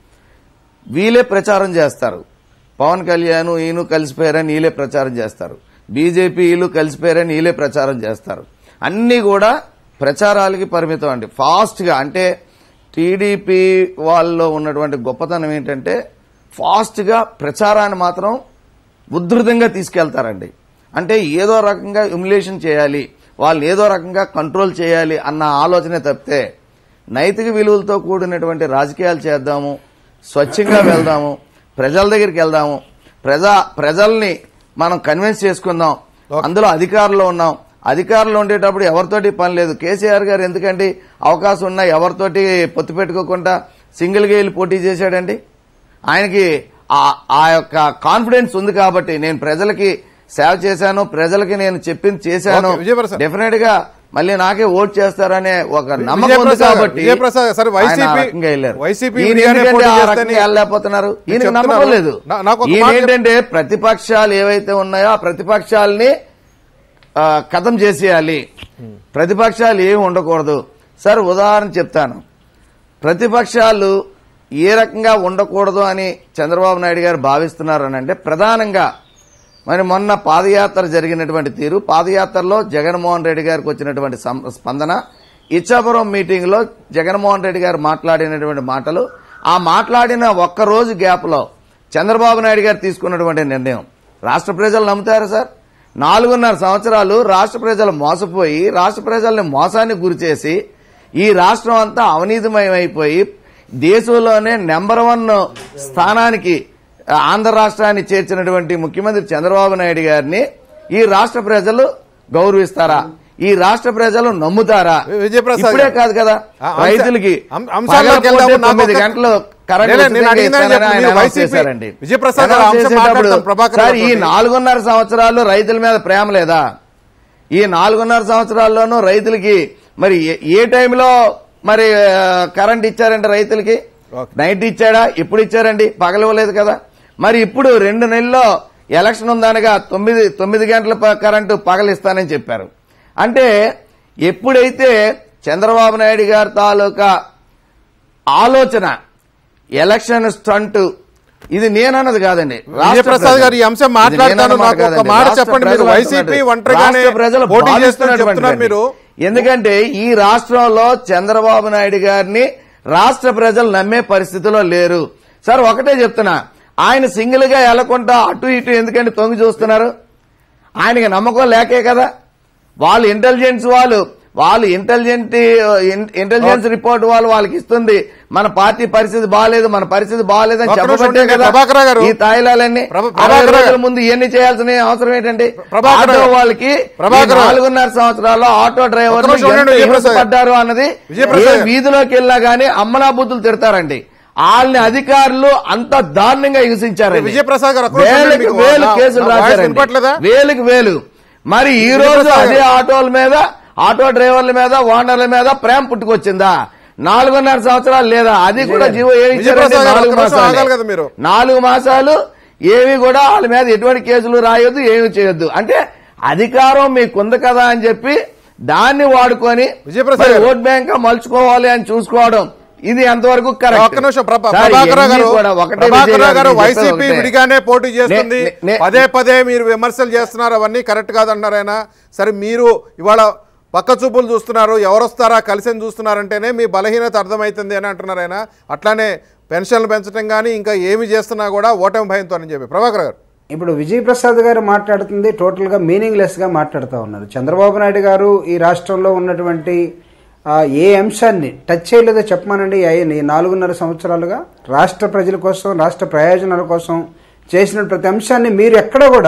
వీళ్ళే ప్రచారం చేస్తారు పవన్ కళ్యాణ్ ఈయన కలిసిపోయారని వీళ్ళే ప్రచారం చేస్తారు బీజేపీ వీళ్ళు కలిసిపోయారని వీళ్ళే ప్రచారం చేస్తారు అన్నీ కూడా ప్రచారాలకి పరిమితం అండి ఫాస్ట్గా అంటే టీడీపీ వాళ్ళలో ఉన్నటువంటి గొప్పతనం ఏంటంటే ఫాస్ట్గా ప్రచారాన్ని మాత్రం ఉధృతంగా తీసుకెళ్తారండి అంటే ఏదో రకంగా ఇమ్యులేషన్ చేయాలి వాళ్ళని ఏదో రకంగా కంట్రోల్ చేయాలి అన్న ఆలోచనే తప్పితే నైతిక విలువలతో కూడినటువంటి రాజకీయాలు చేద్దాము స్వచ్ఛంగా వెళ్దాము ప్రజల దగ్గరికి వెళ్దాము ప్రజా ప్రజల్ని మనం కన్విన్స్ చేసుకుందాం అందులో అధికారంలో ఉన్నాం అధికారంలో ఉండేటప్పుడు ఎవరితోటి పని లేదు కేసీఆర్ గారు ఎందుకండి అవకాశం ఉన్నా ఎవరితోటి పొత్తు పెట్టుకోకుండా సింగిల్గా వెళ్ళి పోటీ చేశాడండి ఆయనకి ఆ- ఆ యొక్క కాన్ఫిడెన్స్ ఉంది కాబట్టి నేను ప్రజలకి సేవ చేశాను ప్రజలకి నేను చెప్పింది చేశాను ఓకే, విజయప్రసాద్. డెఫినెట్ గా మళ్ళీ నాకే ఓట్ చేస్తారనే ఒక నమ్మకం ఉంది విజయప్రసాద్ కాబట్టి విజయప్రసాద్ సరే, ఆయన ఆ వైసీపీ రకంగా వెళ్ళారు. వైసీపీ ఈయన ఇండియానే ఎందుకంటే పోటీ ఆ చేస్తేనే- రకంగా వెళ్ళలేకపోతున్నారు ఈయనకి చెప్తున్నారు. నమ్మకం లేదు నా- నాకు ఒక ఈయన మాట- ఏంటంటే ప్రతిపక్షాలు ఏవైతే ఉన్నాయో ఆ ప్రతిపక్షాలని ఆ, ఖతం చేసేయాలి ప్రతిపక్షాలు ఏమి ఉండకూడదు సార్ ఉదాహరణ చెప్తాను ప్రతిపక్షాలు ఏ రకంగా ఉండకూడదు అని చంద్రబాబు నాయుడు గారు భావిస్తున్నారు అని అంటే ప్రధానంగా మరి మొన్న పాదయాత్ర జరిగినటువంటి తీరు పాదయాత్రలో జగన్మోహన్ రెడ్డి గారికి వచ్చినటువంటి సం- స్పందన ఇచ్చాపురం మీటింగ్ లో జగన్మోహన్ రెడ్డి గారు మాట్లాడినటువంటి మాటలు ఆ మాట్లాడిన ఒక్క రోజు గ్యాప్ లో చంద్రబాబు నాయుడు గారు తీసుకున్నటువంటి నిర్ణయం రాష్ట్ర ప్రజలు నమ్ముతారా సార్ నాలుగున్నర సంవత్సరాలు రాష్ట్ర ప్రజలు మోసపోయి రాష్ట్ర ప్రజల్ని మోసానికి గురిచేసి ఈ రాష్ట్రం అంతా అవినీతిమయమైపోయి దేశంలోనే నెంబర్ వన్ స్థానానికి ఆ, ఆంధ్ర రాష్ట్రాన్ని చేర్చినటువంటి ముఖ్యమంత్రి చంద్రబాబు నాయుడు గారిని ఈ రాష్ట్ర ప్రజలు గౌరవిస్తారా ఈ రాష్ట్ర ప్రజలు నమ్ముతారా విజయప్రసాద్ ఇప్పుడే గారు. కాదు కదా ఆ, అంశ- రైతులకి అం- అంశాల్లోకి వెళ్దాము. పగలపూటే నాకు తొమ్మిది ఒక- గంటలు కరెంట్ లేదు, నేను ఉచితంగా అడిగిందని ఇస్తానని చెప్పండి. ఆయన మీరు అనౌన్స్ వైసీపీ చేశారండి. విజయప్రసాద్ గారు అనౌన్స్ అంశం చేసేటప్పుడు, మాట్లాడతాం ప్రభాకర్ సార్ ఈ గారితోటి. నాలుగున్నర సంవత్సరాలు రైతుల మీద ప్రేమ లేదా ఈ నాలుగున్నర సంవత్సరాల్లోనూ రైతులకి మరి ఏ- ఏ టైంలో మరి ఆ, కరెంట్ ఇచ్చారంటే రైతులకి ఓకే. నైట్ ఇచ్చాడా ఎప్పుడు ఇచ్చారండి పగలవలేదు కదా మరి ఇప్పుడు రెండు నెలల్లో ఎలక్షన్ ఉందనగా తొమ్మిది తొమ్మిది గంటల ప- కరెంటు పగలిస్తానని చెప్పారు అంటే ఎప్పుడైతే చంద్రబాబు నాయుడు గారి తాలూకా ఆలోచన ఎలక్షన్ స్టంట్ ఇది నేనన్నది కాదండి రాష్ట్ర విజయప్రసాద్ ప్రజలు. గారు ఈ అంశం ఇది మాట్లాడతాను. నేనన్న మాట నాకు ఒక కాదండి. మాట రాష్ట్ర చెప్పండి. మీరు ప్రజలు వైసీపీ అంటున్నారు. ఒంటరిగానే రాష్ట్ర ప్రజలు పోటీ చేస్తూ భావిస్తున్నటువంటి చెప్తున్నారు మీరు. ఎందుకంటే ఈ రాష్ట్రంలో చంద్రబాబు నాయుడు గారిని రాష్ట్ర ప్రజలు నమ్మే పరిస్థితిలో లేరు సార్ ఒకటే చెప్తున్నా ఆయన సింగిల్ గా వెళ్లకుండా అటు ఇటు ఎందుకంటే తొంగి చూస్తున్నారు ఆయనకి నమ్మకం లేకే కదా వాళ్ళు ఇంటెలిజెన్స్ వాళ్ళు వాళ్ళు ఇంటెలిజెంట్ ఇంటెలిజెన్స్ రిపోర్ట్ వాళ్ళు వాళ్ళకి ఇస్తుంది మన పార్టీ పరిస్థితి బాగాలేదు మన పరిస్థితి బాగాలేదని ఒక్క నిమిషం చెప్పబట్టే ఉండండి. కదా ప్రభాకర్ గారు. ఈ తాయిలాలన్నీ ప్రభ- అరవై ప్రభాకర్ రోజుల గారు. ముందు ఇవన్నీ చేయాల్సిన అవసరం ఏంటండి ప్రభాకర్ ఆటో గారు. వాళ్ళకి ప్రభాకర్ ఈ గారు. నాలుగున్నర సంవత్సరాల్లో ఆటో డ్రైవర్లు ఒక్క నిమిషం ఉండండి, ఎంత విజయప్రసాద్ గారు. పడ్డారు అన్నది విజయప్రసాద్ ఏ గారు. వీధిలోకి వెళ్ళినా గానీ అమ్మనా బుద్ధులు తిడతారండి వాళ్ళని అధికారులు అంత దారుణంగా హింసించారు విజయప్రసాద్ గారు, ఒక్క నిమిషం వేలకు మీకు వేలు నా- కేసులు నా వాయిస్ రాశారండి వినపట్లేదా? వేలకు వేలు మరి ఈ రోజు విజయప్రసాద్ అదే గారు. ఆటోల మీద ఆటో డ్రైవర్ల మీద ఓనర్ల మీద ప్రేమ పుట్టుకొచ్చిందా నాలుగున్నర సంవత్సరాలు లేదా అది కూడా జీవో ఏమి ఇచ్చారండి? విజయప్రసాద్ గారు, నాలుగు ఒక్క నిమిషం మాసాలే. ఆగాలి కదా మీరు. నాలుగు మాసాలు ఏవి కూడా వాళ్ళ మీద ఎటువంటి కేసులు రాయొద్దు ఏమి చేయొద్దు అంటే అధికారం మీకుంది కదా అని చెప్పి దాన్ని వాడుకొని విజయప్రసాద్ మరి గారు. ఓట్ బ్యాంక్ గా మలుచుకోవాలి అని చూసుకోవడం ఇది ఎంతవరకు కరెక్ట్ ఒక్క నిమిషం ప్రభా- సార్, ప్రభాకర్ ఇవన్నీ గారు కూడా ఒకటే ప్రభాకర్ విజయ్ గారు నేను చెప్పేది వైసీపీ ఒకటే. విడిగానే పోటీ చేస్తుంది నే- నే- పదే పదే మీరు విమర్శలు చేస్తున్నారు అవన్నీ కరెక్ట్ కాదంటున్నారు ఆయన సరే మీరు ఇవాళ పక్క చూపులు చూస్తున్నారు ఎవరు వస్తారా కలిసి చూస్తున్నారంటేనే మీ బలహీనత అర్థమవుతుంది అని అంటున్నారు ఆయన అట్లానే పెన్షన్లు పెంచడం కానీ ఇంకా ఏమి చేస్తున్నా కూడా ఓటమి భయంతో అని చెప్పి ప్రభాకర్ గారు ఇప్పుడు విజయ్ ప్రసాద్ గారు మాట్లాడుతుంది టోటల్గా మీనింగ్లెస్గా మాట్లాడుతూ ఉన్నారు చంద్రబాబు నాయుడు గారు ఈ రాష్ట్రంలో ఉన్నటువంటి ఆ, ఏ అంశాన్ని టచ్ చేయలేదో చెప్పమానండి ఈ- ఈ నాలుగున్నర సంవత్సరాలుగా రాష్ట్ర ప్రజల కోసం రాష్ట్ర ప్రయోజనాల కోసం చేసిన ప్రతి అంశాన్ని మీరు ఎక్కడ కూడా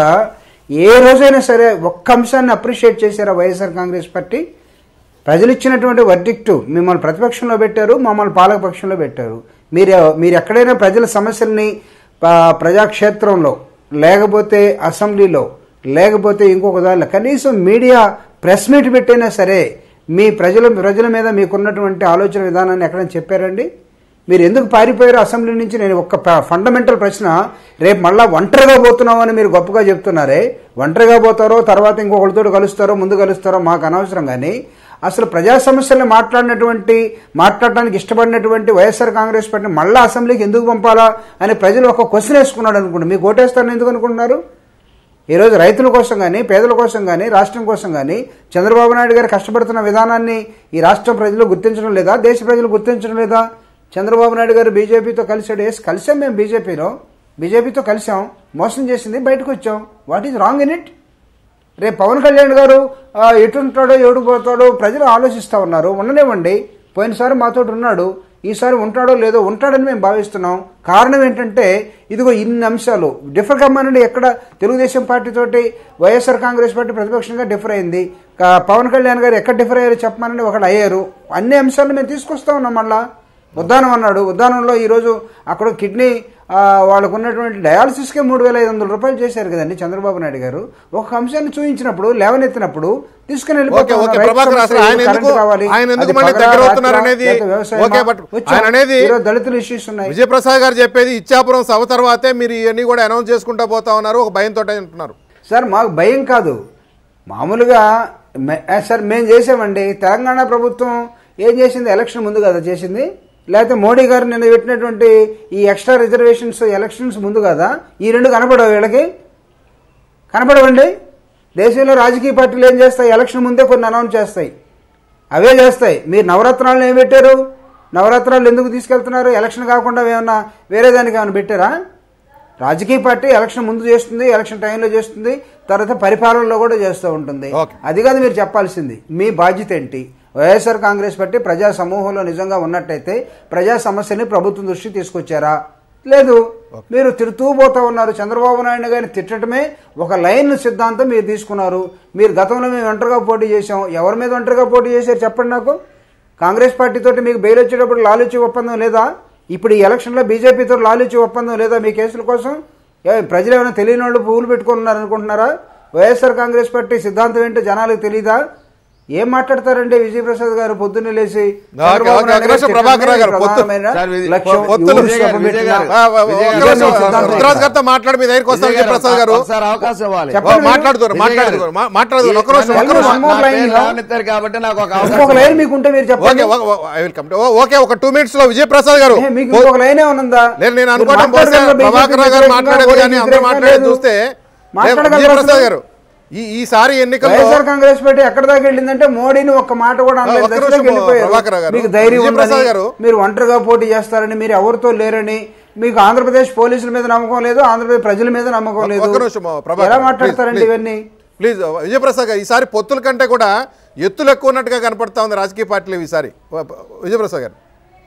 ఏ రోజైనా సరే ఒక్క అంశాన్ని అప్రిషియేట్ చేశారా వైఎస్ఆర్ కాంగ్రెస్ పార్టీ ప్రజలు ఇచ్చినటువంటి వర్డిక్టు మిమ్మల్ని ప్రతిపక్షంలో పెట్టారు మమ్మల్ని పాలకపక్షంలో పెట్టారు మీరు మీరు ఎక్కడైనా ప్రజల సమస్యల్ని ప- ప్రజాక్షేత్రంలో లేకపోతే అసెంబ్లీలో లేకపోతే ఇంకొక దానిలో కనీసం మీడియా ప్రెస్ మీట్ పెట్టైనా సరే మీ ప్రజల ప్రజల మీద మీకున్నటువంటి ఆలోచన విధానాన్ని ఎక్కడైనా చెప్పారండి మీరు ఎందుకు పారిపోయారు అసెంబ్లీ నుంచి నేను ఒక ఫండమెంటల్ ప్రశ్న రేపు మళ్ళా ఒంటరిగా పోతున్నావు అని మీరు గొప్పగా చెప్తున్నారే ఒంటరిగా పోతారో తర్వాత ఇంకొకరితో కలుస్తారో ముందు కలుస్తారో మాకు అనవసరం కానీ అసలు ప్రజా సమస్యల్ని మాట్లాడినటువంటి మాట్లాడడానికి ఇష్టపడినటువంటి వైఎస్ఆర్ కాంగ్రెస్ పార్టీ మళ్ళా అసెంబ్లీకి ఎందుకు పంపాలా అని ప్రజలు ఒక క్వశ్చన్ వేసుకున్నాడు అనుకుంటే మీకు ఓటేస్తారని ఎందుకు అనుకుంటున్నారు ఈరోజు రైతుల కోసం కానీ పేదల కోసం కానీ రాష్ట్రం కోసం కానీ చంద్రబాబు నాయుడు గారు కష్టపడుతున్న విధానాన్ని ఈ రాష్ట్ర ప్రజలు గుర్తించడం లేదా దేశ ప్రజలు గుర్తించడం లేదా చంద్రబాబు నాయుడు గారు బీజేపీతో కలిసాడు ఎస్ కలిసాం మేము బీజేపీలో బీజేపీతో కలిసాం మోసం చేసింది బయటకు వచ్చాం what is wrong in it రేపు పవన్ కళ్యాణ్ గారు ఆ, ఎటు ఉంటాడో ఎటు పోతాడో ప్రజలు ఆలోచిస్తూ ఉన్నారు ఉండనివ్వండి పోయినసారి మాతో ఉన్నాడు ఈసారి ఉంటాడో లేదో ఉంటాడని మేము భావిస్తున్నాం కారణం ఏంటంటే ఇదిగో ఇన్ని అంశాలు డిఫర్ కమ్మానండి ఎక్కడ తెలుగుదేశం పార్టీ తోటి వైఎస్ఆర్ కాంగ్రెస్ పార్టీ ప్రతిపక్షంగా డిఫర్ అయింది కా- పవన్ కళ్యాణ్ గారు ఎక్కడ డిఫర్ అయ్యారో చెప్పమనండి ఒకళ్ళు అయ్యారు అన్ని అంశాలు మేము తీసుకొస్తా ఉన్నాం మళ్ళా ఉద్దానం అన్నాడు ఉద్దానంలో ఈరోజు అక్కడ కిడ్నీ ఆ, వాళ్ళకు ఉన్నటువంటి డయాలసిస్కే మూడు వేల ఐదు వందల రూపాయలు చేశారు కదండి చంద్రబాబు నాయుడు గారు ఒక అంశాన్ని చూపించినప్పుడు లేవనెత్తినప్పుడు తీసుకుని ఓకే ఓకే ప్రభాకర్ అసలు ఆయన ఎందుకు ఆయన ఎందుకు మళ్ళీ దగ్గర అవుతున్నారు అనేది ఓకే బట్ ఆయన అనేది దళితుల ఇష్యూస్ ఉన్నాయి విజయప్రసాద్ గారు చెప్పేది ఇచ్చాపురం సభ తర్వాతే మీరు ఇవన్నీ కూడా అనౌన్స్ చేసుకుంటా పోతా ఉన్నారు ఒక భయంతో అంటున్నారు సార్ మాకు భయం కాదు మామూలుగా మే- ఆ, సార్ మేము చేసామండి తెలంగాణ ప్రభుత్వం ఏం చేసింది ఎలక్షన్ ముందు కదా చేసింది లేకపోతే మోడీ గారు నిన్న పెట్టినటువంటి ఈ ఎక్స్ట్రా రిజర్వేషన్స్ ఎలక్షన్స్ ముందు కదా ఈ రెండు కనపడవు వీళ్ళకి కనపడవండి దేశంలో రాజకీయ పార్టీలు ఏం చేస్తాయి ఎలక్షన్ ముందే కొన్ని అనౌన్స్ చేస్తాయి అవే చేస్తాయి మీరు నవరత్నాలను ఏం పెట్టారు నవరత్నాలు ఎందుకు తీసుకెళ్తున్నారు ఎలక్షన్ కాకుండా ఏమన్నా వేరే దానికి ఏమైనా పెట్టారా రాజకీయ పార్టీ ఎలక్షన్ ముందు చేస్తుంది ఎలక్షన్ టైంలో చేస్తుంది తర్వాత పరిపాలనలో కూడా చేస్తూ ఉంటుంది ఓకే. అది కాదు మీరు చెప్పాల్సింది మీ బాధ్యత ఏంటి వైఎస్ఆర్ కాంగ్రెస్ పార్టీ ప్రజా సమూహంలో నిజంగా ఉన్నట్టయితే ప్రజా సమస్యని ప్రభుత్వం దృష్టికి తీసుకొచ్చారా లేదు మీరు తిడుతూ పోతా ఉన్నారు చంద్రబాబు నాయుడు గారిని తిట్టడమే ఒక లైన్ సిద్ధాంతం మీరు తీసుకున్నారు మీరు గతంలో మేము ఒంటరిగా పోటీ చేశాం ఎవరి మీద ఒంటరిగా పోటీ చేశారు చెప్పండి నాకు కాంగ్రెస్ పార్టీ తోటి మీకు బెయిల్ వచ్చేటప్పుడు లాలూచి ఒప్పందం లేదా ఇప్పుడు ఈ ఎలక్షన్లో బీజేపీతో లాలూచి ఒప్పందం లేదా మీ కేసుల కోసం ఏ, ప్రజలు ఏమైనా తెలియని వాళ్ళు పువ్వులు పెట్టుకున్నారు అనుకుంటున్నారా వైఎస్ఆర్ కాంగ్రెస్ పార్టీ సిద్ధాంతం ఏంటో జనాలకు తెలీదా ఏం మాట్లాడతారండి విజయప్రసాద్ గారు పొద్దున్నే లేచి చంద్రబాబు ఓకే, నాయుడు ఒక నిమిషం గారు ప్రభాకర్ గారు, చెప్పడమే పొత్తు- ప్రధానమైన సార్, విజయ్- లక్ష్యం. పొత్తులు- ఊరు సభ విజయ్ పెట్టిన- గారు, ఆ, ఆ, విజయ్ ఒక్క గారు, నిమిషం, సిద్ధాంతం రుద్రాజ్ గారితో మాట్లాడి మీ దగ్గరికి వస్తాను విజయ్ గారు, విజయప్రసాద్ గారు ఒకసారి అవకాశం ఇవ్వాలి ఓ, మాట్లాడుతారు విజయ్ మాట్లాడుతారు గారు. మా- మాట్లాడుతారు ఒక్క నిమిషం ఒక్క నన్ను నిమిషం one more నా line పేరు లో- లేవనెత్తారు కాబట్టి నాకు ఒక ఇంకొక అవకాశం లైన్ మీకుంటే మీరు చెప్పండి okay I will come okay ఒక టూ మినిట్స్ లో విజయప్రసాద్ గారు ఏ, మీకు ఇంకొక లైన్ ఏమన్నా లేదు నేను అనుకోవడం బహుశా ప్రభాకర్ రావు గారు మాట్లాడేది కానీ అందరూ మాట్లాడేది చూస్తే లేదు, విజయప్రసాద్ గారు ఈ ఈసారి ఎన్నికల్లో వైఎస్ఆర్ కాంగ్రెస్ పార్టీ ఎక్కడ దాకా వెళ్ళిందంటే మోడీని ఒక్క మాట కూడా అనలేదు. ఒక్క దశలోకి నిమిషం, వెళ్ళిపోయారు. ప్రభాకర్ గారు. మీకు ధైర్యం విజయప్రసాద్ ఉందని, గారు. మీరు ఒంటరిగా పోటీ చేస్తారని మీరు ఎవరితో లేరని మీకు ఆంధ్రప్రదేశ్ పోలీసుల మీద నమ్మకం లేదు ఆంధ్రప్రదేశ్ ప్రజల మీద నమ్మకం లేదు ఒక్క నిమిషం ప్రభాకర్ ఎలా గారు, మాట్లాడతారండి ప్లీజ్, ఇవన్నీ ప్లీజ్ విజయప్రసాద్ గారు ఈసారి పొత్తుల కంటే కూడా ఎత్తులు ఎక్కువ ఉన్నట్టుగా కనపడతా ఉంది రాజకీయ పార్టీలు ఈసారి విజయప్రసాద్ గారు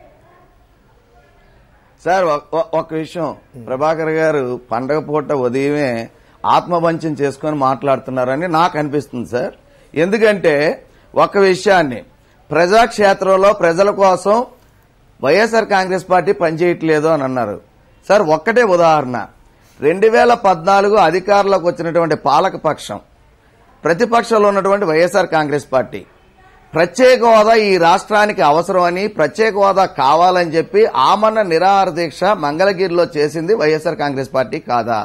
సార్ ఒ- ఒ- ఒక విషయం ప్రభాకర్ గారు పండగ పూట ఉదయమే ఆత్మవంచం చేసుకొని మాట్లాడుతున్నారని నాకు అనిపిస్తుంది సార్ ఎందుకంటే ఒక విషయాన్ని ప్రజాక్షేత్రంలో ప్రజల కోసం వైఎస్ఆర్ కాంగ్రెస్ పార్టీ పనిచేయట్లేదు అని అన్నారు సార్ ఒక్కటే ఉదాహరణ రెండు వేల పద్నాలుగు అధికారంలోకి వచ్చినటువంటి పాలక పక్షం ప్రతిపక్షంలో ఉన్నటువంటి వైఎస్ఆర్ కాంగ్రెస్ పార్టీ ప్రత్యేక హోదా ఈ రాష్ట్రానికి అవసరమని ప్రత్యేక హోదా కావాలని చెప్పి ఆమన్న నిరాహార దీక్ష మంగళగిరిలో చేసింది వైఎస్ఆర్ కాంగ్రెస్ పార్టీ కాదా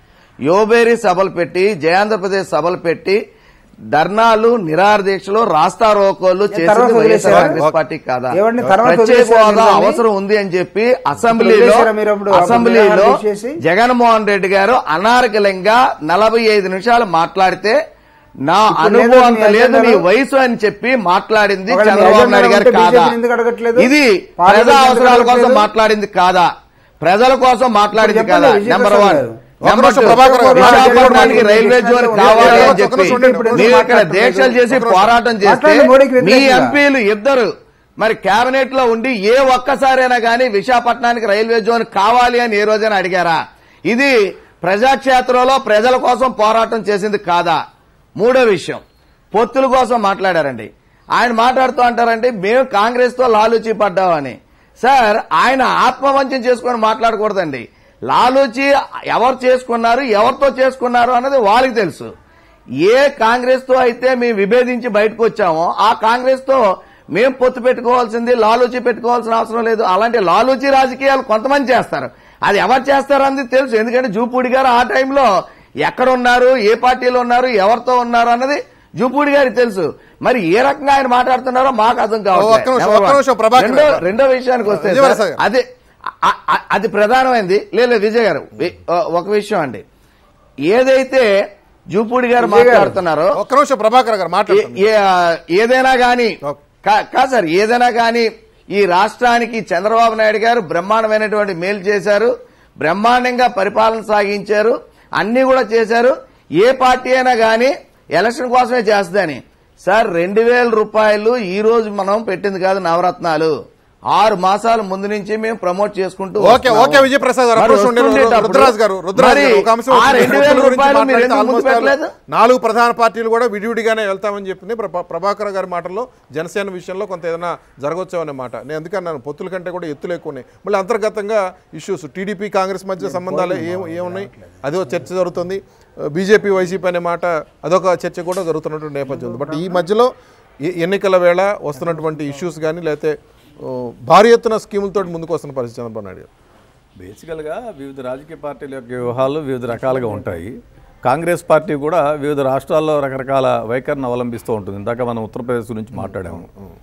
యోబేరి సభలు పెట్టి జయాంధ్రప్రదేశ్ సభలు పెట్టి ధర్నాలు నిరాహార దీక్షలు రాస్తా రోకోలు చేసింది తర్వాత వైఎస్ఆర్ వదిలేశారా? కాంగ్రెస్ పార్టీ కాదా ఏమండి, తర్వాత ప్రత్యేక వదిలేశారా హోదా మీరు దాన్ని? అవసరం ఉంది అని చెప్పి అసెంబ్లీలో వదిలేశారా మీరు అప్పుడు? అప్పుడు అసెంబ్లీలో నిరాహార దీక్ష చేసి? జగన్మోహన్ రెడ్డి గారు అనార్గలంగా నలభై ఐదు నిమిషాలు మాట్లాడితే నా ఇప్పుడు లేదు అనుభవం మీ అంత లేదు నీ అజెండాలో? వయసు అని చెప్పి మాట్లాడింది ఒకవేళ మీ చంద్రబాబు నాయుడు గారు అజెండాలో ఉంటే కాదా BJP ఎందుకు అడగట్లేదు? ఇది పార్లమెంట్ ప్రజా ఎందుకు అవసరాల కోసం అడగట్లేదు? మాట్లాడింది కాదా ప్రజల కోసం మాట్లాడింది ఇప్పుడు కాదా చెప్పండి, number Vijayaprasad one garu. Number నిమిషం టూ, ప్రభాకర్ గారు. విశాఖపట్నానికి మాట్లాడండి. రైల్వే జోన్ ఒక్క కావాలి నిమిషం, అని ఒక్క చెప్పి నిమిషం ఉండండి. మీరు ఇక్కడ మాట్లాడండి. దీక్షలు చేసి పోరాటం చేస్తే మాట్లాడండి, మోడీకి మీ వ్యతిరేకంగా. ఎంపీలు ఇద్దరు మరి కేబినెట్ లో ఉండి ఏ ఒక్కసారైనా గానీ విశాఖపట్నానికి రైల్వే జోన్ కావాలి అని ఏ రోజైనా అడిగారా ఇది ప్రజాక్షేత్రంలో ప్రజల కోసం పోరాటం చేసింది కాదా మూడో విషయం పొత్తుల కోసం మాట్లాడారండి ఆయన మాట్లాడుతూ అంటారంటే మేము కాంగ్రెస్ తో లాలూచి పడ్డామని సార్ ఆయన ఆత్మవంచం చేసుకొని మాట్లాడకూడదండి లాలూచి ఎవరు చేసుకున్నారు ఎవరితో చేసుకున్నారు అన్నది వాళ్ళకి తెలుసు ఏ కాంగ్రెస్ తో అయితే మేము విభేదించి బయటకు వచ్చామో ఆ కాంగ్రెస్ తో మేము పొత్తు పెట్టుకోవాల్సింది లాలూచి పెట్టుకోవాల్సిన అవసరం లేదు అలాంటి లాలూచి రాజకీయాలు కొంతమంది చేస్తారు అది ఎవరు చేస్తారన్నది తెలుసు ఎందుకంటే జూపూడి గారు ఆ టైంలో ఎక్కడ ఉన్నారు ఏ పార్టీలో ఉన్నారు ఎవరితో ఉన్నారు అన్నది జూపూడి గారికి తెలుసు మరి ఏ రకంగా ఆయన మాట్లాడుతున్నారో మాకు అర్థం ఒక్క నిమిషం, కావాలి ఒక్క నిమిషం, ప్రభాకర్ రెండో గారు. రెండో విషయానికి వస్తే విజయవాడ సార్, సార్. అదే అ- అ- అది ప్రధానమైంది లేదు విజయ్ గారు వి- ఒక విషయం అండి ఏదైతే జూపూడి గారు విజయ్ గారు. మాట్లాడుతున్నారో ఒక్క నిమిషం ప్రభాకర్ గారు ఏ- మాట్లాడుతున్నారు ఏ- ఏదైనా గాని ఓకే. కా- కాదు సార్ ఏదైనా గాని ఈ రాష్ట్రానికి చంద్రబాబు నాయుడు గారు బ్రహ్మాండమైనటువంటి మేలు చేశారు బ్రహ్మాండంగా పరిపాలన సాగించారు అన్ని కూడా చేశారు ఏ పార్టీ అయినా గాని ఎలక్షన్ కోసమే చేస్తుందని సార్ రెండు వేల రూపాయలు ఈ రోజు మనం పెట్టింది కాదు నవరత్నాలు ఆరు మాసాల ముందు నుంచి మేము ప్రమోట్ చేసుకుంటూ ఓకే, వస్తున్నాము. ఓకే, విజయప్రసాద్ గారు, మరి ఒక్క నిమిషం ఉండండి. వస్తుండేటప్పుడు రుద్రరాజు గారు, రుద్రరాజు మరి గారు, ఒక అంశం ఆ వచ్చింది. రెండు వేల పొత్తుల గురించి రూపాయలు మీరు మాట్లాడితే ఎందుకు ముందు almost పెట్టలేదు నాలుగు ప్రధాన పార్టీలు కూడా విడివిడిగానే వెళ్తామని చెప్పింది ప్రభా- ప్రభాకర్ గారి మాటల్లో జనసేన విషయంలో కొంత ఏదైనా జరగవచ్చు అనే మాట నేను అందుకన్నాను పొత్తుల కంటే కూడా ఎత్తులు ఎక్కువ ఉన్నాయి మళ్ళీ అంతర్గతంగా ఇష్యూస్ టీడీపీ కాంగ్రెస్ మధ్య సంబంధాలు ఏం ఏమున్నాయి అదో చర్చ జరుగుతుంది బీజేపీ వైసీపీ అనే మాట అదొక చర్చ కూడా జరుగుతున్నటువంటి నేపథ్యం ఉంది బట్ ఈ మధ్యలో ఈ ఎన్నికల వేళ వస్తున్నటువంటి ఇష్యూస్ కానీ లేకపోతే ఓ, భారీ ఎత్తున స్కీములతో ముందుకు వస్తున్న పరిస్థితి చంద్రబాబు నాయుడు గారు బేసికల్గా వివిధ రాజకీయ పార్టీల యొక్క వ్యూహాలు వివిధ రకాలుగా ఉంటాయి కాంగ్రెస్ పార్టీ కూడా వివిధ రాష్ట్రాల్లో రకరకాల వైఖరిని అవలంబిస్తూ ఉంటుంది ఇందాక మనం ఉత్తరప్రదేశ్ గురించి మాట్లాడాము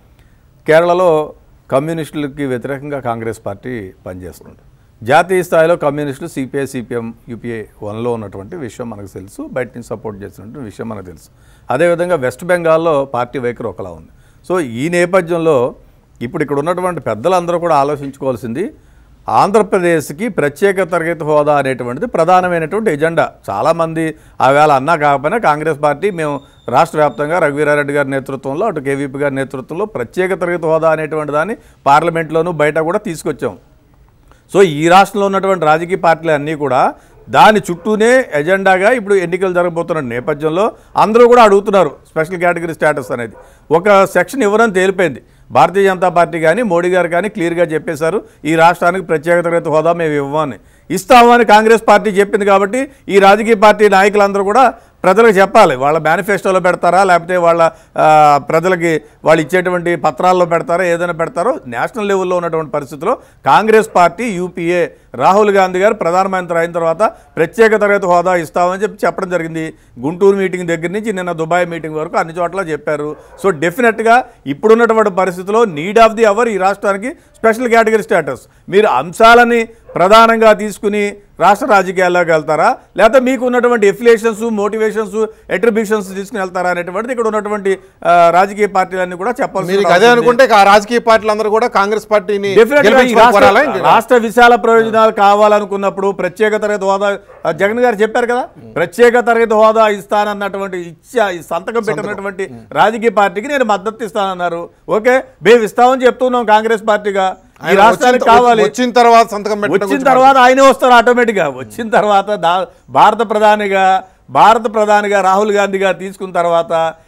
కేరళలో కమ్యూనిస్టులకి వ్యతిరేకంగా కాంగ్రెస్ పార్టీ పనిచేస్తుంది జాతీయ స్థాయిలో కమ్యూనిస్టులు సిపిఐ సిపిఎం యూపీఏ వన్లో ఉన్నటువంటి విషయం మనకు తెలుసు బయట నుంచి సపోర్ట్ చేస్తున్నటువంటి విషయం మనకు తెలుసు అదేవిధంగా వెస్ట్ బెంగాల్లో పార్టీ వైఖరి ఒకలా ఉంది సో ఈ నేపథ్యంలో ఇప్పుడు ఇక్కడ ఉన్నటువంటి పెద్దలందరూ కూడా ఆలోచించుకోవాల్సింది ఆంధ్రప్రదేశ్కి ప్రత్యేక తరగతి హోదా అనేటువంటిది ప్రధానమైనటువంటి ఎజెండా చాలామంది ఆవేళ అన్నా కాకపోయినా కాంగ్రెస్ పార్టీ మేము రాష్ట్ర వ్యాప్తంగా రఘువీరారెడ్డి గారి నేతృత్వంలో అటు కేవీపీ గారి నేతృత్వంలో ప్రత్యేక తరగతి హోదా అనేటువంటి దాన్ని పార్లమెంట్లోనూ బయట కూడా తీసుకొచ్చాం సో ఈ రాష్ట్రంలో ఉన్నటువంటి రాజకీయ పార్టీలు అన్నీ కూడా దాని చుట్టూనే ఎజెండాగా ఇప్పుడు ఎన్నికలు జరగబోతున్న నేపథ్యంలో అందరూ కూడా అడుగుతున్నారు స్పెషల్ కేటగిరీ స్టేటస్ అనేది ఒక సెక్షన్ ఇవ్వరని తేలిపోయింది భారతీయ జనతా పార్టీ కానీ మోడీ గారు కానీ క్లియర్గా చెప్పేశారు ఈ రాష్ట్రానికి ప్రత్యేక తరగతి హోదా మేము ఇవ్వమని ఇస్తామని కాంగ్రెస్ పార్టీ చెప్పింది కాబట్టి ఈ రాజకీయ పార్టీ నాయకులందరూ కూడా ప్రజలకు చెప్పాలి వాళ్ళ మేనిఫెస్టోలో పెడతారా లేకపోతే వాళ్ళ ఆ, ప్రజలకి వాళ్ళు ఇచ్చేటువంటి పత్రాల్లో పెడతారా ఏదైనా పెడతారో నేషనల్ లెవెల్లో ఉన్నటువంటి పరిస్థితుల్లో కాంగ్రెస్ పార్టీ యూపీఏ రాహుల్ గాంధీ గారు ప్రధానమంత్రి అయిన తర్వాత ప్రత్యేక తరగతి హోదా ఇస్తామని చెప్పి చెప్పడం జరిగింది గుంటూరు మీటింగ్ దగ్గర నుంచి నిన్న దుబాయ్ మీటింగ్ వరకు అన్ని చోట్ల చెప్పారు సో డెఫినెట్గా ఇప్పుడున్నటువంటి పరిస్థితుల్లో నీడ్ ఆఫ్ ది అవర్ ఈ రాష్ట్రానికి స్పెషల్ కేటగిరీ స్టేటస్ మీరు అంశాలని ప్రధానంగా తీసుకుని రాష్ట్ర రాజకీయాల్లోకి వెళ్తారా లేకపోతే మీకు ఉన్నటువంటి ఎఫిలియేషన్స్ మోటివేషన్స్ ఎట్రిబ్యూషన్స్ తీసుకుని వెళ్తారా అనేటువంటిది ఇక్కడ ఉన్నటువంటి ఆ, రాజకీయ పార్టీలన్నీ కూడా చెప్పాల్సి మీరు అదే అనుకుంటే ఆ రాజకీయ పార్టీలందరూ కూడా కాంగ్రెస్ పార్టీని Definitely గా ఈ గెలిపించుకొని రాష్ట్ర- కోరాలా ఏంటి? రాష్ట్ర విశాల ప్రయోజనాలు కావాలనుకున్నప్పుడు ప్రత్యేక తరగతి హోదా ఆ, జగన్ గారు చెప్పారు కదా ప్రత్యేక తరగతి హోదా ఇస్తానన్నటువంటి ఇచ్చా ఈ సంతకం పెట్టినటువంటి రాజకీయ పార్టీకి నేను మద్దతు ఇస్తానన్నారు ఓకే మేము ఇస్తామని చెప్తున్నాం కాంగ్రెస్ పార్టీగా ఈ ఆయన రాష్ట్రానికి వచ్చిన- కావాలి వచ్చిన తర్వాత సంతకం పెట్టడం వచ్చిన గురించి తర్వాత ఆయనే వస్తారు ఆటోమేటిక్గా వచ్చిన తర్వాత దా- భారత ప్రధానిగా భారత ప్రధానిగా రాహుల్ గాంధీ గారు తీసుకున్న తర్వాత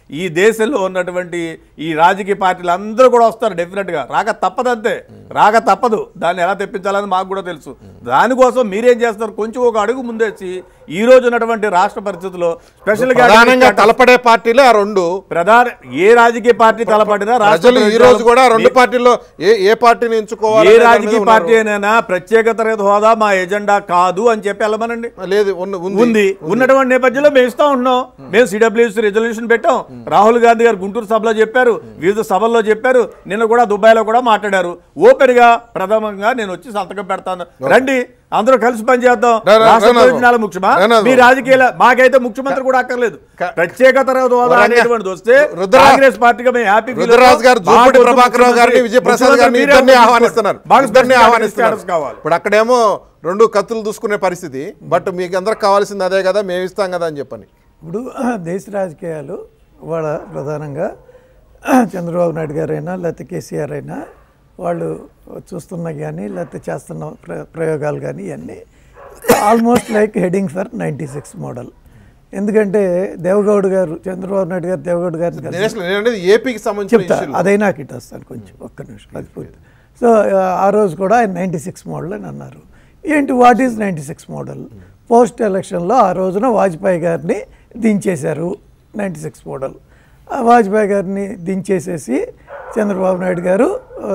ఈ దేశంలో ఉన్నటువంటి ఈ రాజకీయ పార్టీలు అందరూ కూడా వస్తారు డెఫినెట్గా రాక తప్పదంతే రాక తప్పదు దాన్ని ఎలా తెప్పించాలని మాకు కూడా తెలుసు దానికోసం మీరేం చేస్తారు కొంచెం ఒక అడుగు ముందేసి ఈ రోజు ఉన్నటువంటి రాష్ట్ర పరిస్థితుల్లో స్పెషల్ ప్రధానంగా తలపడే పార్టీలే ఆ రెండు ప్రధాన ఏ రాజకీయ పార్టీ తలపడినా రాష్ట్ర ప్రజలు ఈ రోజు కూడా రెండు పార్టీల్లో ఏ ఏ పార్టీని ఎంచుకోవాలి ఏ అనే దాని మీద రాజకీయ ఉన్నారు. పార్టీ అయినా ప్రత్యేక తరగతి హోదా మా ఎజెండా కాదు అని చెప్పి వెళ్ళమనండి లేదు ఉన్న- ఉంది ఉన్నటువంటి నేపథ్యంలో మేము ఇస్తా ఉంటున్నాం మేము సిడబ్ల్యూసీ రెజల్యూషన్ పెట్టాం రాహుల్ గాంధీ గారు గుంటూరు సభలో చెప్పారు వివిధ సభల్లో చెప్పారు నిన్న కూడా దుబాయ్లో కూడా మాట్లాడారు ఓపెన్ గా ప్రథమంగా నేను వచ్చి సంతకం పెడతాను రండి అందరూ కలిసి పనిచేద్దాం రా- రా- రాష్ట్ర రానాథ్ ప్రయోజనాల బాబు. ముఖ్యమా రానాథ్ మీ బాబు. రాజకీయాల మాకైతే ముఖ్యమంత్రి కూడా అక్కర్లేదు క- ప్రత్యేక తరగతి హోదా వరంగ- అనేటువంటిది వస్తే రుద్ర- కాంగ్రెస్ పార్టీగా మేము హ్యాపీ ఫీల్ రుద్రరాజు అవుతాం. గారు మాకు జూపటి వద్దు ప్రభాకర్ రావు గారిని ముఖ్యమంత్రి. విజయప్రసాద్ గారిని మీరే ఇద్దరిని తీసుకోండి. ఆహ్వానిస్తున్నారు మాకు ఇద్దరిని స్పెషల్ ఆహ్వానిస్తున్నారు స్టేటస్ కావాలి ఇప్పుడు అక్కడేమో రెండు కత్తులు దూసుకునే పరిస్థితి బట్ మీకు అందరికి కావాల్సింది అదే కదా మేము ఇస్తాం కదా అని చెప్పని ఇప్పుడు దేశ రాజకీయాలు వాళ్ళ ప్రధానంగా చంద్రబాబు నాయుడు గారైనా లేకపోతే కేసీఆర్ అయినా వాళ్ళు చూస్తున్న కానీ లేకపోతే చేస్తున్న ప్ర ప్రయోగాలు కానీ ఇవన్నీ almost like heading for ninety six model ఎందుకంటే దేవగౌడ్ గారు చంద్రబాబు నాయుడు గారు దేవగౌడ్ గారిని కలిసి నేను అసలు నేను అనేది ఏపీకి సంబంధించిన చెప్తా ఇష్యూలు. అదైనా కిట్ వస్తాను కొంచెం ఒక్క నిమిషం అది పూర్తి సో ఆ రోజు కూడా ఆయన నైంటీ సిక్స్ మోడల్ అని అన్నారు ఏంటి what is ninety six model post ఎలక్షన్లో ఆ రోజున వాజ్పేయి గారిని దించేశారు నైంటీ సిక్స్ మోడల్ ఆ వాజ్పేయి గారిని దించేసేసి చంద్రబాబు నాయుడు గారు ఆ,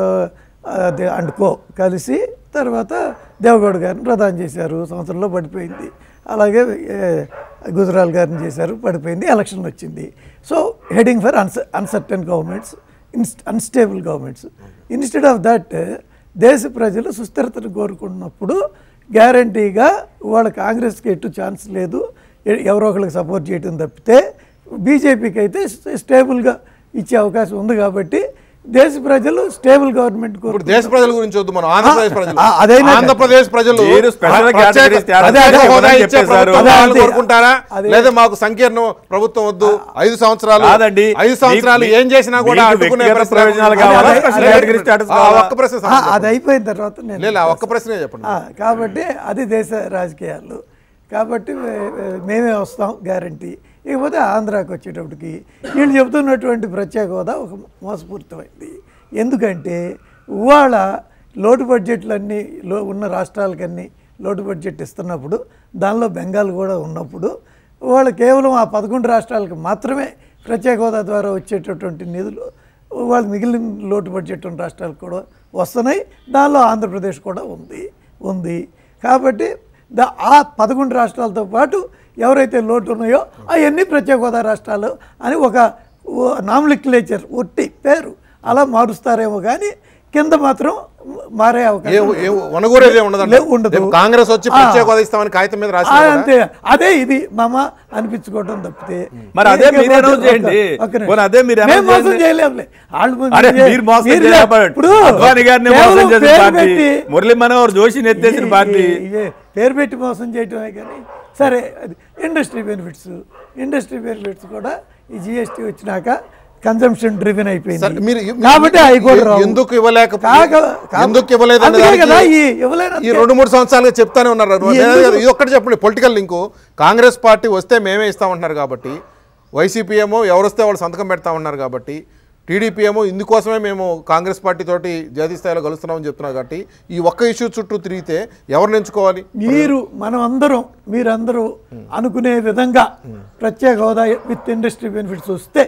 అదే అండుకో కలిసి తర్వాత దేవగౌడ గారిని ప్రధానం చేశారు సంవత్సరంలో పడిపోయింది అలాగే ఏ, గుజరాల్ గారిని చేశారు పడిపోయింది ఎలక్షన్ వచ్చింది సో హెడింగ్ ఫర్ అన్స్ అన్సర్టన్ గవర్నమెంట్స్ ఇన్స్ట్ unstable governments instead of that దేశ ప్రజలు సుస్థిరతను కోరుకున్నప్పుడు గ్యారంటీగా వాళ్ళ కాంగ్రెస్కి ఎటు ఛాన్స్ లేదు ఎ- ఎవరో ఒకరికి సపోర్ట్ చేయటం తప్పితే బీజేపీకి అయితే స్టేబుల్గా ఇచ్చే అవకాశం ఉంది కాబట్టి దేశ ప్రజలు స్టేబుల్ గవర్నమెంట్ ఇప్పుడు దేశ ప్రజల గురించి వద్దు మనం ఆంధ్రప్రదేశ్ ప్రజలు ఆ, అదైనా ఆంధ్రప్రదేశ్ ప్రజలు మీరు స్పెషల్ ప్రత్యేక- కేటగిరీస్ తేడా అదే అదే చేసి హోదా ఇవ్వమని ఇచ్చే చెప్పేశారు. ప్రభుత్వం అదే కావాలని అంతే. కోరుకుంటారా అదే. లేదా మాకు సంకీర్ణ ప్రభుత్వం వద్దు ఐదు సంవత్సరాలు కాదండి. ఐదు సంవత్సరాలు మీకు- ఏం చేసినా కూడా మీకు అడ్డుకునే వ్యక్తిగత ప్రశ్న- ప్రయోజనాలు అదే, కావాలా? అదే, స్పెషల్ అదే. కేటగిరీ స్టేటస్ ఆ, కావాలా? ఒక్క ప్రశ్న ఆ, సమాధానం అది అయిపోయిన తర్వాత నేను లేదు ఆ ఒక్క ప్రశ్నే చెప్పండి ఆ, కాబట్టి అది దేశ రాజకీయాలు కాబట్టి మే- మే- మేమే వస్తాం గ్యారంటీ ఇకపోతే ఆంధ్రాకి వచ్చేటప్పటికి వీళ్ళు చెబుతున్నటువంటి ప్రత్యేక హోదా ఒక మోసపూరితమైంది ఎందుకంటే ఇవాళ లోటు బడ్జెట్లన్నీ లో ఉన్న రాష్ట్రాలకన్నీ లోటు బడ్జెట్ ఇస్తున్నప్పుడు దానిలో బెంగాల్ కూడా ఉన్నప్పుడు వాళ్ళు కేవలం ఆ పదకొండు రాష్ట్రాలకు మాత్రమే ప్రత్యేక హోదా ద్వారా వచ్చేటటువంటి నిధులు వాళ్ళు మిగిలిన లోటు బడ్జెట్ ఉన్న రాష్ట్రాలకు కూడా వస్తున్నాయి దానిలో ఆంధ్రప్రదేశ్ కూడా ఉంది ఉంది కాబట్టి దా ఆ పదకొండు రాష్ట్రాలతో పాటు ఎవరైతే లోటు ఉన్నాయో అవన్నీ ప్రత్యేక హోదా రాష్ట్రాలు అని ఒక నామిలిక్యులేచర్ ఒట్టి పేరు అలా మారుస్తారేమో కానీ కింద మాత్రం మారే ఏ అవకాశం ఏ వనగూరేదే ఉండదండి లే- ఉండదు. రేపు కాంగ్రెస్ వచ్చి ఆ. ప్రత్యేక హోదా ఇస్తామని కాగితం మీద రాసి ఆ, అంతే అదే ఇది మామ అనిపించుకోవడం తప్పితే మరి అదే ఇంకా మీరు ఒక్క- announce చేయండి. ఒక్క నిమిషం. పోనీ అదే మీరు మేము announce మోసం చేయండి. చేయలేంలే వాళ్ళు మోసం అరే చేయ- మీరు మోసం మీరు చేయలేకపోయారు. ఇప్పుడు అద్వానీ గారిని కేవలం మోసం చేసిన పేరు పార్టీ పెట్టి- మురళీ మనోహర్ జోషిని ఎత్తేసిన ఈ- పార్టీ ఈ- ఇవే పేరు పెట్టి మోసం చేయటమే కానీ సరే అది ఇండస్ట్రీ బెనిఫిట్స్ ఇండస్ట్రీ బెనిఫిట్స్ కూడా ఈ జిఎస్టీ వచ్చినాక కన్జంప్షన్ డ్రివెన్ సరే, అయిపోయింది మీరు- కాబట్టి అవి కూడా రావు. ఎందుకు ఇవ్వలేక కాక- కా- ఎందుకు ఇవ్వలేదు అనే అందుకే దానికి కదా ఈ ఇవ్వలేనందుకే. ఈ రెండు మూడు సంవత్సరాలుగా చెప్తానే ఉన్నారు ఈ నేను ఎందుకు- అదే- ఇది ఒక్కటి చెప్పండి పొలిటికల్ లింకు కాంగ్రెస్ పార్టీ వస్తే మేమే ఇస్తామంటున్నారు కాబట్టి వైసీపీ ఏమో ఎవరు వస్తే వాళ్ళు సంతకం పెడతామన్నారు కాబట్టి టీడీపీ ఏమో ఇందుకోసమే మేము కాంగ్రెస్ పార్టీ తోటి జాతీయ స్థాయిలో కలుస్తున్నామని చెప్తున్నారు కాబట్టి ఈ ఒక్క ఇష్యూ చుట్టూ తిరిగితే ఎవరిని ఎంచుకోవాలి మీరు మనం అందరం మీరందరూ అనుకునే విధంగా ప్రత్యేక హోదా విత్ ఇండస్ట్రీ బెనిఫిట్స్ వస్తే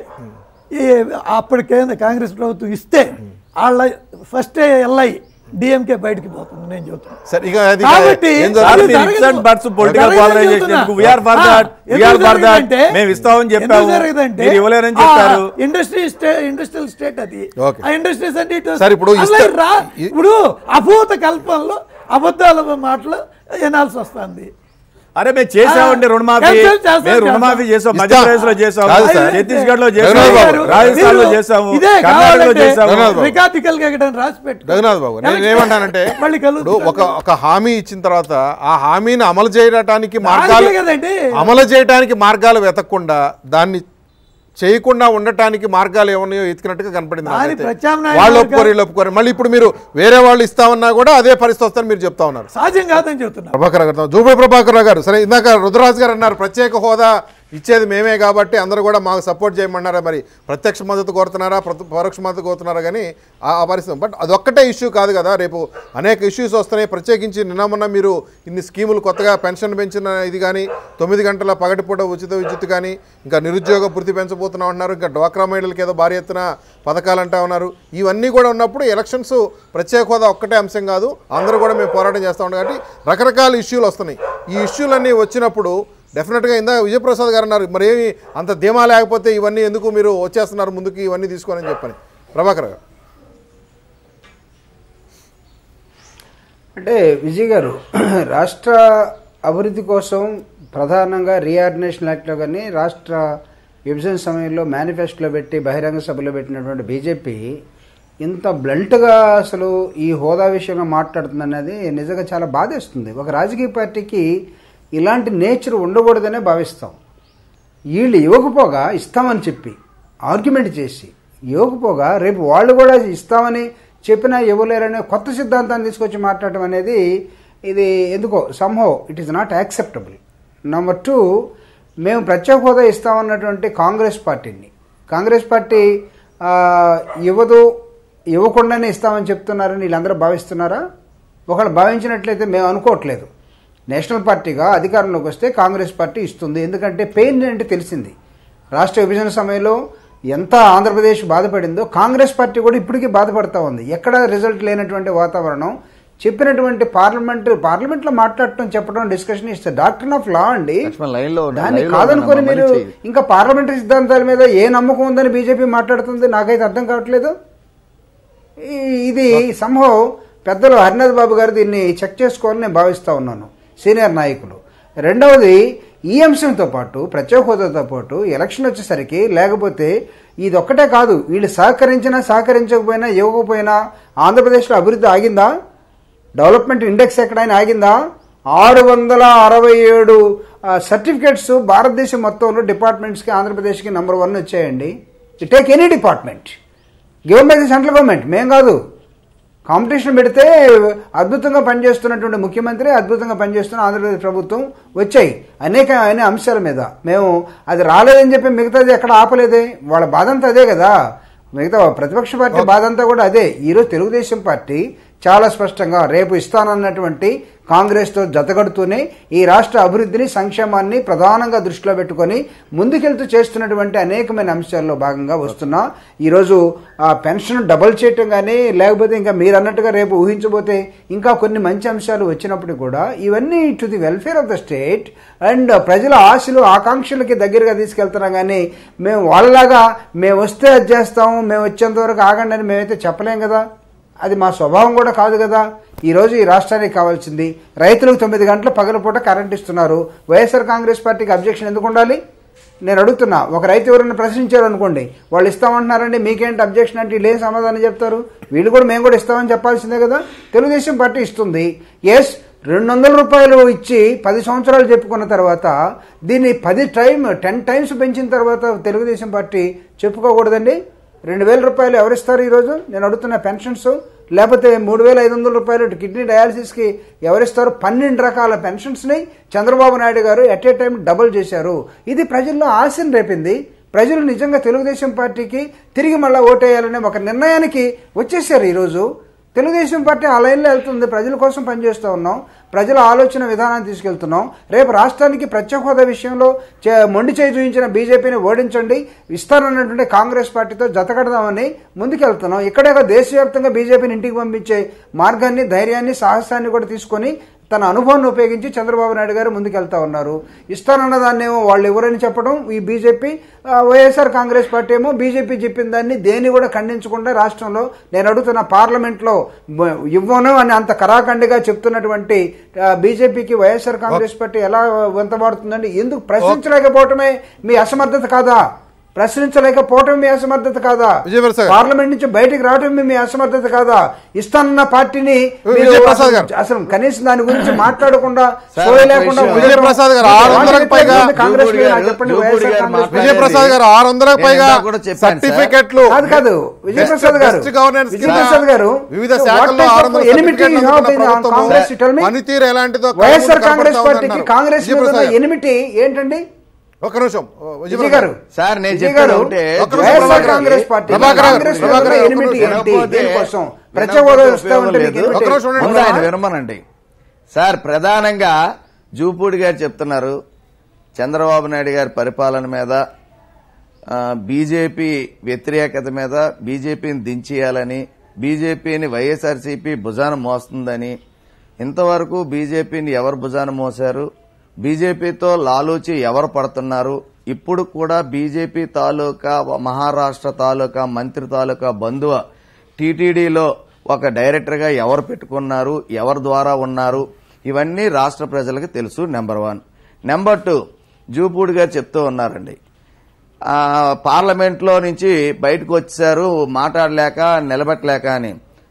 ఈ అప్పటి కేంద్ర కాంగ్రెస్ ప్రభుత్వం ఇస్తే వాళ్ళ ఫస్ట్ ఎల్ఐ డిఎంకే బయటికి పోతుంది నేను చెబుతున్నాను సరే ఇక అది కాబట్టి ఏం సార్, జరుగుతుంది? మీరు జరగదు. ifs and buts political జరగదని polarization చెప్తున్నా. ఎందుకు? We are for ఆ, that. We ఎందుకు are for that. జరగదంటే- మేము ఇస్తామని చెప్పాము. ఎందుకు జరగదంటే మీరు ఇవ్వలేరని ఆ, చెప్పారు. ఇండస్ట్రీ స్టే ఇండస్ట్రియల్ స్టేట్ అది ఓకే. ఆ ఇండస్ట్రీస్ అంటే ఇటు సార్, ఇప్పుడు అలా ఇస్తా- రా ఇ- ఇప్పుడు అభూత కల్పనలో అబద్ధాల మాటలు వినాల్సి వస్తుంది అరే మేము చేసామండి ఆ, రుణమాఫీ cancel చేస్తాం, మేము రుణమాఫీ చేస్తాం. చేసాం ఇస్తాం. మధ్యప్రదేశ్ లో చేసాము కాదు సార్. ఛత్తీస్గఢ్ లో రఘునాథ్ చేసాము బాబు. రాజస్థాన్ లో మీరు చేసాము ఇదే కర్ణాటకలో కావాలంటే చేసాము రఘునాథ్ బాబు. రికార్డికల్ గా ఇక్కడ రాసి పెట్టు రఘునాథ్ బాబు నేను కలెక్ట్ ఏమంటానంటే మళ్ళీ ఇప్పుడు కలుగుతుంది. ఒక ఒక హామీ ఇచ్చిన తర్వాత ఆ హామీని అమలు చేయడానికి మార్గాలు దానికే కదండి. అమలు చేయడానికి మార్గాలు వెతకకుండా దాన్ని చేయకుండా ఉండటానికి మార్గాలు ఏమన్నాయో ఎతికినట్టుగా కనపడింది దాని నాకైతే. ప్రత్యామ్నాయ వాళ్ళు మార్గాలు- ఒప్పుకోరు వీళ్ళు ఒప్పుకోరు మళ్ళీ ఇప్పుడు మీరు వేరే వాళ్ళు ఇస్తామన్నా కూడా అదే పరిస్థితి వస్తుందని మీరు చెప్తా ఉన్నారు సాధ్యం కాదని చెప్తున్నా ప్రభాకర్ గారు జూపై ప్రభాకర్ రావు గారు సరే ఇందాక రుద్రరాజు గారు అన్నారు ప్రత్యేక హోదా ఇచ్చేది మేమే కాబట్టి అందరూ కూడా మాకు సపోర్ట్ చేయమన్నారా మరి ప్రత్యక్ష మద్దతు కోరుతున్నారా ప్రత- పరోక్ష మద్దతు కోరుతున్నారా కానీ ఆ ఆ పరిస్థితి బట్ అదొక్కటే ఇష్యూ కాదు కదా రేపు అనేక ఇష్యూస్ వస్తున్నాయి ప్రత్యేకించి నిన్న మొన్న మీరు ఇన్ని స్కీములు కొత్తగా పెన్షన్ పెంచిన ఇది కానీ తొమ్మిది గంటల పగటిపూట ఉచిత విద్యుత్ కానీ ఇంకా నిరుద్యోగ వృత్తి పెంచబోతున్నాం అంటున్నారు ఇంకా డ్వాక్రా మహిళలకు ఏదో భారీ ఎత్తున పథకాలు అంటా ఉన్నారు ఇవన్నీ కూడా ఉన్నప్పుడు ఎలక్షన్స్ ప్రత్యేక హోదా ఒక్కటే అంశం కాదు అందరూ కూడా మేము పోరాటం చేస్తూ ఉంటాం కాబట్టి రకరకాల ఇష్యూలు వస్తున్నాయి ఈ ఇష్యూలన్నీ వచ్చినప్పుడు డెఫినెట్గా ఇందా విజయప్రసాద్ గారు అన్నారు మరి ఏమి అంత ధీమా లేకపోతే ఇవన్నీ ఎందుకు మీరు వచ్చేస్తున్నారు ముందుకు ఇవన్నీ తీసుకోనని చెప్పని ప్రభాకర్ గారు అంటే విజయ్ గారు రాష్ట్ర అభివృద్ధి కోసం ప్రధానంగా రీఆర్గనైజేషన్ యాక్ట్లో కానీ రాష్ట్ర విభజన సమయంలో మేనిఫెస్టోలో పెట్టి బహిరంగ సభలో పెట్టినటువంటి బీజేపీ ఇంత బ్లంట్గా అసలు ఈ హోదా విషయంలో మాట్లాడుతుంది అనేది నిజంగా చాలా బాధేస్తుంది ఒక రాజకీయ పార్టీకి ఇలాంటి నేచర్ ఉండకూడదనే భావిస్తాం వీళ్ళు ఇవ్వకపోగా ఇస్తామని చెప్పి ఆర్గ్యుమెంట్ చేసి ఇవ్వకపోగా రేపు వాళ్ళు కూడా ఇస్తామని చెప్పినా ఇవ్వలేరనే కొత్త సిద్ధాంతాన్ని తీసుకొచ్చి మాట్లాడటం అనేది ఇది ఎందుకో సంహో it is not acceptable number two మేము ప్రత్యేక హోదా ఇస్తామన్నటువంటి కాంగ్రెస్ పార్టీని కాంగ్రెస్ పార్టీ ఆ, ఇవ్వదు ఇవ్వకుండానే ఇస్తామని చెప్తున్నారని వీళ్ళందరూ భావిస్తున్నారా ఒకళ్ళు భావించినట్లయితే మేము అనుకోవట్లేదు నేషనల్ పార్టీగా అధికారంలోకి వస్తే కాంగ్రెస్ పార్టీ ఇస్తుంది ఎందుకంటే పెయిన్ అంటే తెలిసింది రాష్ట్ర విభజన సమయంలో ఎంత ఆంధ్రప్రదేశ్ బాధపడిందో కాంగ్రెస్ పార్టీ కూడా ఇప్పటికీ బాధపడతా ఉంది ఎక్కడ రిజల్ట్ లేనటువంటి వాతావరణం చెప్పినటువంటి పార్లమెంట్ పార్లమెంట్లో మాట్లాడటం చెప్పడం డిస్కషన్ ఇస్తే డాక్టర్ ఆఫ్ లా అండి లక్ష్మణ్ లైన్ లో దాన్ని లైన్ లో కాదనుకొని ఉన్నాను, మీరు మళ్ళీ చెయ్యి. ఇంకా పార్లమెంటరీ సిద్ధాంతాల మీద ఏ నమ్మకం ఉందని బీజేపీ మాట్లాడుతుంది నాకైతే అర్థం కావట్లేదు ఈ- ఇది సంభవం పెద్దలు హరినాథ్ బాబు గారు దీన్ని చెక్ చేసుకోవాలని నేను భావిస్తా ఉన్నాను సీనియర్ నాయకులు రెండవది ఈ అంశంతో పాటు ప్రత్యేక హోదాతో పాటు ఎలక్షన్ వచ్చేసరికి లేకపోతే ఇది ఒక్కటే కాదు వీళ్ళు సహకరించినా సహకరించకపోయినా ఇవ్వకపోయినా ఆంధ్రప్రదేశ్లో అభివృద్ధి ఆగిందా డెవలప్మెంట్ ఇండెక్స్ ఎక్కడైనా ఆగిందా ఆరు వందల అరవై ఏడు సర్టిఫికేట్స్ భారతదేశం మొత్తంలో డిపార్ట్మెంట్స్కి ఆంధ్రప్రదేశ్కి నెంబర్ వన్ వచ్చాయండి take any department given by the central government మేం కాదు కాంపిటీషన్ పెడితే అద్భుతంగా పనిచేస్తున్నటువంటి ముఖ్యమంత్రి అద్భుతంగా పనిచేస్తున్న ఆంధ్రప్రదేశ్ ప్రభుత్వం వచ్చాయి అనేక అనే అంశాల మీద మేము అది రాలేదని చెప్పి మిగతాది ఎక్కడ ఆపలేదే వాళ్ళ బాధ అంతా అదే కదా మిగతా ప్రతిపక్ష పార్టీ బాధ అంతా కూడా అదే ఈరోజు తెలుగుదేశం పార్టీ చాలా స్పష్టంగా రేపు ఇస్తానన్నటువంటి కాంగ్రెస్తో జతగడుతూనే ఈ రాష్ట్ర అభివృద్ధిని సంక్షేమాన్ని ప్రధానంగా దృష్టిలో పెట్టుకొని ముందుకెళ్తూ చేస్తున్నటువంటి అనేకమైన అంశాల్లో భాగంగా వస్తున్నా ఈరోజు ఆ పెన్షన్ డబుల్ చేయటం కానీ లేకపోతే ఇంకా మీరు అన్నట్టుగా రేపు ఊహించబోతే ఇంకా కొన్ని మంచి అంశాలు వచ్చినప్పుడు కూడా ఇవన్నీ to the welfare of the state and ప్రజల ఆశలు ఆకాంక్షలకి దగ్గరగా తీసుకెళ్తున్నాం కానీ మేము వాళ్ళలాగా మేము వస్తే అది చేస్తాం మేము వచ్చేంత వరకు ఆగండి అని మేమైతే చెప్పలేం కదా అది మా స్వభావం కూడా కాదు కదా ఈరోజు ఈ రాష్ట్రానికి కావాల్సింది రైతులకు తొమ్మిది గంటల పగలపూట కరెంట్ ఇస్తున్నారు వైఎస్ఆర్ కాంగ్రెస్ పార్టీకి అబ్జెక్షన్ ఎందుకు ఉండాలి నేను అడుగుతున్నా ఒక రైతు ఎవరైనా ప్రశ్నించారు అనుకోండి వాళ్ళు ఇస్తామంటున్నారండి మీకేంటి అబ్జెక్షన్ అంటే వీళ్ళు ఏం సమాధానం చెప్తారు వీళ్ళు కూడా మేము కూడా ఇస్తామని చెప్పాల్సిందే కదా తెలుగుదేశం పార్టీ ఇస్తుంది ఎస్ రెండు వందల రూపాయలు ఇచ్చి పది సంవత్సరాలు చెప్పుకున్న తర్వాత దీన్ని పది టైం టెన్ టైమ్స్ పెంచిన తర్వాత తెలుగుదేశం పార్టీ చెప్పుకోకూడదండి రెండు వేల రూపాయలు ఎవరిస్తారు ఈరోజు నేను అడుగుతున్న పెన్షన్స్ లేకపోతే మూడు వేల ఐదు వందల రూపాయలు కిడ్నీ డయాలసిస్కి ఎవరిస్తారు పన్నెండు రకాల పెన్షన్స్ని చంద్రబాబు నాయుడు గారు ఎట్ ఏ టైం డబుల్ చేశారు ఇది ప్రజల్లో ఆశను రేపింది ప్రజలు నిజంగా తెలుగుదేశం పార్టీకి తిరిగి మళ్ళీ ఓటేయాలనే ఒక నిర్ణయానికి వచ్చేసారు ఈరోజు తెలుగుదేశం పార్టీ ఆ లైన్లో వెళ్తుంది ప్రజల కోసం పనిచేస్తూ ఉన్నాం ప్రజల ఆలోచన విధానాన్ని తీసుకెళ్తున్నాం రేపు రాష్ట్రానికి ప్రత్యేక హోదా విషయంలో చే- మొండి చేయి చూపించిన బీజేపీని ఓడించండి ఇస్తానన్నటువంటి కాంగ్రెస్ పార్టీతో జతకడదామని ముందుకెళ్తున్నాం ఇక్కడే కాదు, దేశవ్యాప్తంగా బీజేపీని ఇంటికి పంపించే మార్గాన్ని ధైర్యాన్ని సాహసాన్ని కూడా తీసుకొని తన అనుభవాన్ని ఉపయోగించి చంద్రబాబు నాయుడు గారు ముందుకెళ్తా ఉన్నారు ఇస్తానన్న దాన్ని ఏమో వాళ్ళు ఎవరని చెప్పడం ఈ బీజేపీ ఆ, వైఎస్ఆర్ కాంగ్రెస్ పార్టీ ఏమో బీజేపీ చెప్పిన దాన్ని దేన్ని కూడా ఖండించకుండా రాష్ట్రంలో నేను అడుగుతున్న పార్లమెంట్లో బ- ఇవ్వను అని అంత కరాఖండిగా చెప్తున్నటువంటి ఆ, బీజేపీకి వైఎస్ఆర్ కాంగ్రెస్ పార్టీ ఎలా వెంతబడుతుందండి ఎందుకు ప్రశ్నించలేకపోవటమే మీ అసమర్థత కాదా ప్రశ్నించలేకపోవటం మీ అసమర్థత కాదా విజయప్రసాద్ గారు. పార్లమెంట్ నుంచి బయటికి రావటం మీ అసమర్థత కాదా ఇస్తానన్న పార్టీని మీరు విజయప్రసాద్ అసలు- గారు. అసలు కనీసం దాని గురించి మాట్లాడకుండా సార్, సోయ ఒక లేకుండా విషయం. ఉండటం- విజయప్రసాద్ గారు, ఆరు వందలకు పైగా కాంగ్రెస్ జూపూడి మీద గారు- చెప్పండి జూపూడి వైఎస్ఆర్ గారు కాంగ్రెస్ మాట్లాడారు. విజయప్రసాద్ గారు ఆరు వందలకు నేను పైగా ఇందాక కూడా చెప్పాను సార్. సర్టిఫికెట్లు కాదు కాదు విజయప్రసాద్ గారు బెస్ట్ గవర్నెన్స్ కింద విజయప్రసాద్ గారు వివిధ So what శాఖల్లో type ఆరు of వందల enmity సర్టిఫికెట్లు you have అందుకున్న in, uh, ప్రభుత్వము Congress, you tell me? పనితీరు ఎలాంటిదో వైఎస్ఆర్ కనబడుతూ కాంగ్రెస్ ఉందన్నారు. పార్టీకి కాంగ్రెస్ మీద విజయప్రసాద్ గారు. ఎనిమిటి ఏంటండి ఒక్క నిమిషం విజయ్ విజయ్ గారు సార్, నేను విజయ్ చెప్పేది గారు, ఒకటే, ఒక్క నిమిషం వైఎస్ఆర్ ప్రభాకర్ కాంగ్రెస్ పార్టీ ప్రభాకర్ గారు, కాంగ్రెస్ ప్రభాకర్ లో గారు, ఎనిమిది ఒక్క ఏంటి? వినకపోతే- దేనికోసం ప్రతి వినకపోతే ఓరు వస్తా ఉంటే ఉపయోగం మీకు లేదు. ఎందుకు ఒక్క నిమిషం ఉండండి. ముందు ఆయన వినమనండి సార్ ప్రధానంగా జూపూడి గారు చెప్తున్నారు చంద్రబాబు నాయుడు గారి పరిపాలన మీద ఆ, బీజేపీ వ్యతిరేకత మీద బీజేపీని దించేయాలని బీజేపీని వైఎస్ఆర్సీపీ భుజాన మోస్తుందని ఇంతవరకు బీజేపీని ఎవరు భుజాన మోశారు బీజేపీతో లాలూచి ఎవరు పడుతున్నారు ఇప్పుడు కూడా బీజేపీ తాలూకా మహారాష్ట్ర తాలూకా మంత్రి తాలూకా బంధువ టీటీడీలో ఒక డైరెక్టర్గా ఎవరు పెట్టుకున్నారు ఎవరి ద్వారా ఉన్నారు ఇవన్నీ రాష్ట్ర ప్రజలకు తెలుసు number one number two Jupudi garu చెప్తూ ఉన్నారండి ఆ, పార్లమెంట్లో నుంచి బయటకు వచ్చారు మాట్లాడలేక నిలబెట్టలేక అని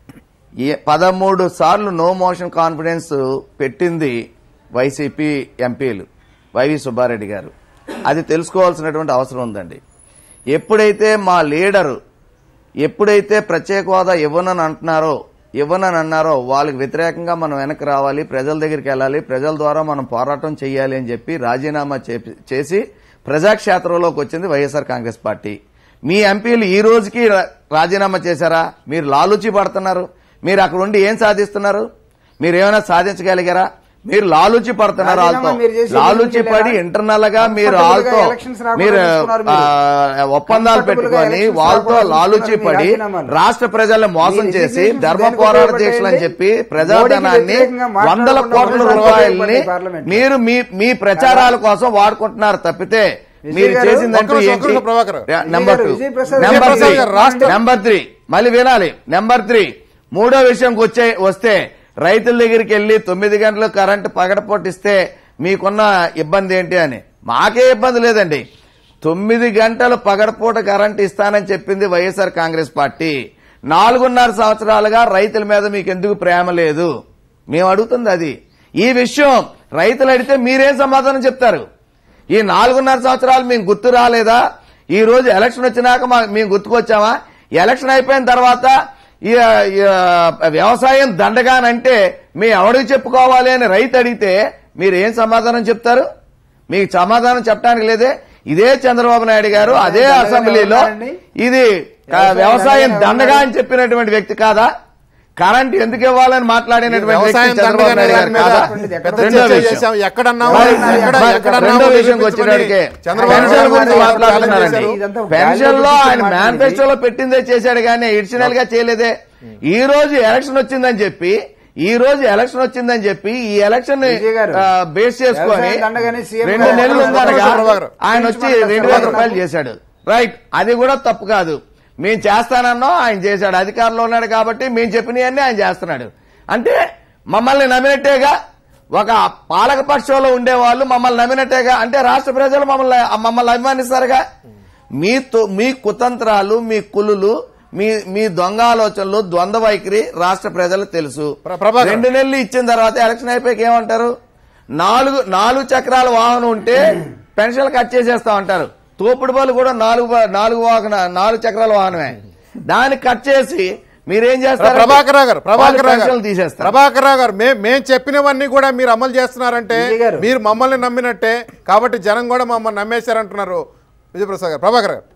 ఏ- పదమూడు సార్లు నో మోషన్ కాన్ఫిడెన్స్ పెట్టింది వైసీపీ ఎంపీలు వైవి సుబ్బారెడ్డి గారు అది తెలుసుకోవాల్సినటువంటి అవసరం ఉందండి ఎప్పుడైతే మా లీడరు ఎప్పుడైతే ప్రత్యేక హోదా ఇవ్వనని అంటున్నారో ఇవ్వనని అన్నారో వాళ్ళకి వ్యతిరేకంగా మనం వెనక్కి రావాలి ప్రజల దగ్గరికి వెళ్ళాలి ప్రజల ద్వారా మనం పోరాటం చేయాలి అని చెప్పి రాజీనామా చేపి- చేసి ప్రజాక్షేత్రంలోకి వచ్చింది వైఎస్ఆర్ కాంగ్రెస్ పార్టీ మీ ఎంపీలు ఈ రోజుకి రా- రాజీనామా చేశారా మీరు లాలూచి పడుతున్నారు మీరు అక్కడ ఉండి ఏం సాధిస్తున్నారు మీరు ఏమైనా సాధించగలిగారా మీరు లాలూచి పడుతున్నారు రాజీనామా వాళ్ళతో మీరు చేసి లాలూచి ఎందుకు పడి వెళ్ళారా? ఇంటర్నల్ గా మీరు Comfortable గా వాళ్ళతో elections రాకుండా మీరు చూసుకున్నారు ఆ, మీరు. ఒప్పందాలు Comfortable గా పెట్టుకొని elections వాళ్ళతో రాకుండా లాలూచి చూసుకున్నారు పడి మీ రాజీనామాలు. రాష్ట్ర ప్రజల్ని మోసం మీ చేసి resignations ధర్మ దేనికి పోరాట ఉపయోగపడ్డాయండి? దీక్షలు అని చెప్పి మోడీకి ప్రజాధనాన్ని వ్యతిరేకంగా వందల మాట్లాడకుండా కోట్ల ఉండడం రూపాయల్ని ఉపయోగపడ్డాయి పార్లమెంట్. మీరు మీ మీ ప్రచారాల కోసం వాడుకుంటున్నారు తప్పితే విజయ్ మీరు గారు, చేసిందంటూ ఒక్క నిమిషం, ఏంటి ఒక్క నిమిషం Prabhakar. Number two Vijay Prasad number Vijay three Prasad garu, రాష్ట్ర- నెంబర్ త్రీ మళ్ళీ వినాలి నెంబర్ త్రీ మూడో విషయంకి వచ్చే వస్తే రైతుల దగ్గరికి వెళ్లి తొమ్మిది గంటలు కరెంటు పగడపొట్టిస్తే మీకున్న ఇబ్బంది ఏంటి అని మాకే ఇబ్బంది లేదండి తొమ్మిది గంటలు పగడపూట కరెంటు ఇస్తానని చెప్పింది వైఎస్ఆర్ కాంగ్రెస్ పార్టీ నాలుగున్నర సంవత్సరాలుగా రైతుల మీద మీకు ఎందుకు ప్రేమ లేదు మేము అడుగుతుంది అది ఈ విషయం రైతులు అడిగితే మీరేం సమాధానం చెప్తారు ఈ నాలుగున్నర సంవత్సరాలు మేము గుర్తు రాలేదా ఈ రోజు ఎలక్షన్ వచ్చినాక మా- మేము గుర్తుకొచ్చామా ఎలక్షన్ అయిపోయిన తర్వాత ఈ ఈ, వ్యవసాయం దండగానంటే మేము ఎవరికి చెప్పుకోవాలి అని రైతు అడిగితే మీరు ఏం సమాధానం చెప్తారు మీకు సమాధానం చెప్పడానికి లేదే ఇదే చంద్రబాబు నాయుడు గారు అదే దండగానే అసెంబ్లీలో ఉన్నారండి? ఇది క- వ్యవసాయం వ్యవసాయం దండగానే దండగా అని చెప్పినటువంటి వ్యక్తి కాదా కరెంట్ ఎందుకు ఇవ్వాలని మాట్లాడినటువంటి వ్యక్తి వ్యవసాయం చంద్రబాబు దండగానే నాయుడు గారు దాని మీద కాదా పెద్ద రెండో చర్చ విషయం చేశాం. ఎక్కడన్నాము మరి ఎక్కడ మరి ఎక్కడన్నాము రెండో విషయంకి నిరూపించుకొని వచ్చేటప్పటికే చంద్రబాబు పెన్షన్ నాయుడు గురించి గారు మాట్లాడుతున్నారండి చేశారు. ఇదంతా పెన్షన్ లో గాలి ఆయన గురించి మేనిఫెస్టోలో పెట్టిందే చేశాడు కానీ ఎడిషనల్ గా చేయలేదే ఈ రోజు ఎలక్షన్ వచ్చిందని చెప్పి ఈ రోజు ఎలక్షన్ వచ్చిందని చెప్పి ఈ ఎలక్షన్ విజయ్ గారు, బేస్ చేసుకొని వ్యవసాయం దండగానే సీఎం రెండు గారు నెలలు ఉందనగా ప్రభాకర్. ఆయన వచ్చి రెండు వేల రూపాయలు చేశాడు రైట్ అది కూడా తప్పు కాదు మేము చేస్తానన్నాం ఆయన చేశాడు అధికారంలో ఉన్నాడు కాబట్టి మేము చెప్పినవన్నీ ఆయన చేస్తున్నాడు అంటే మమ్మల్ని నమ్మినట్టేగా ఒక పాలక పక్షంలో ఉండేవాళ్ళు మమ్మల్ని నమ్మినట్టేగా అంటే రాష్ట్ర ప్రజలు మమ్మల్ని మమ్మల్ని అభిమానిస్తారుగా మీ తో- మీ కుతంత్రాలు మీ కులులు మీ మీ దొంగ ఆలోచనలు ద్వంద్వ వైఖరి రాష్ట్ర ప్రజలకు తెలుసు ప్ర- ప్రభాకర్. రెండు నెలలు ఇచ్చిన తర్వాత ఎలక్షన్ అయిపోయాక ఏమంటారు నాలుగు నాలుగు చక్రాల వాహనం ఉంటే పెన్షన్లు కట్ చేసేస్తా ఉంటారు తోపుడు బలు కూడా నాలుగు బ- నాలుగు వాహన నాలుగు చక్రాల వాహనమే దాన్ని కట్ చేసి మీరేం చేస్తారు ప్రభాకర్ రావు గారు ప్రభాకర్ రావు పెన్షన్లు గారు తీసేస్తారు ప్రభాకర్ రావు గారు మే- మేము చెప్పినవన్నీ కూడా మీరు అమలు చేస్తున్నారంటే విజయ్ గారు. మీరు మమ్మల్ని నమ్మినట్టే కాబట్టి జనం కూడా మమ్మల్ని నమ్మేశారంటున్నారు విజయప్రసాద్ గారు ప్రభాకర్ గారు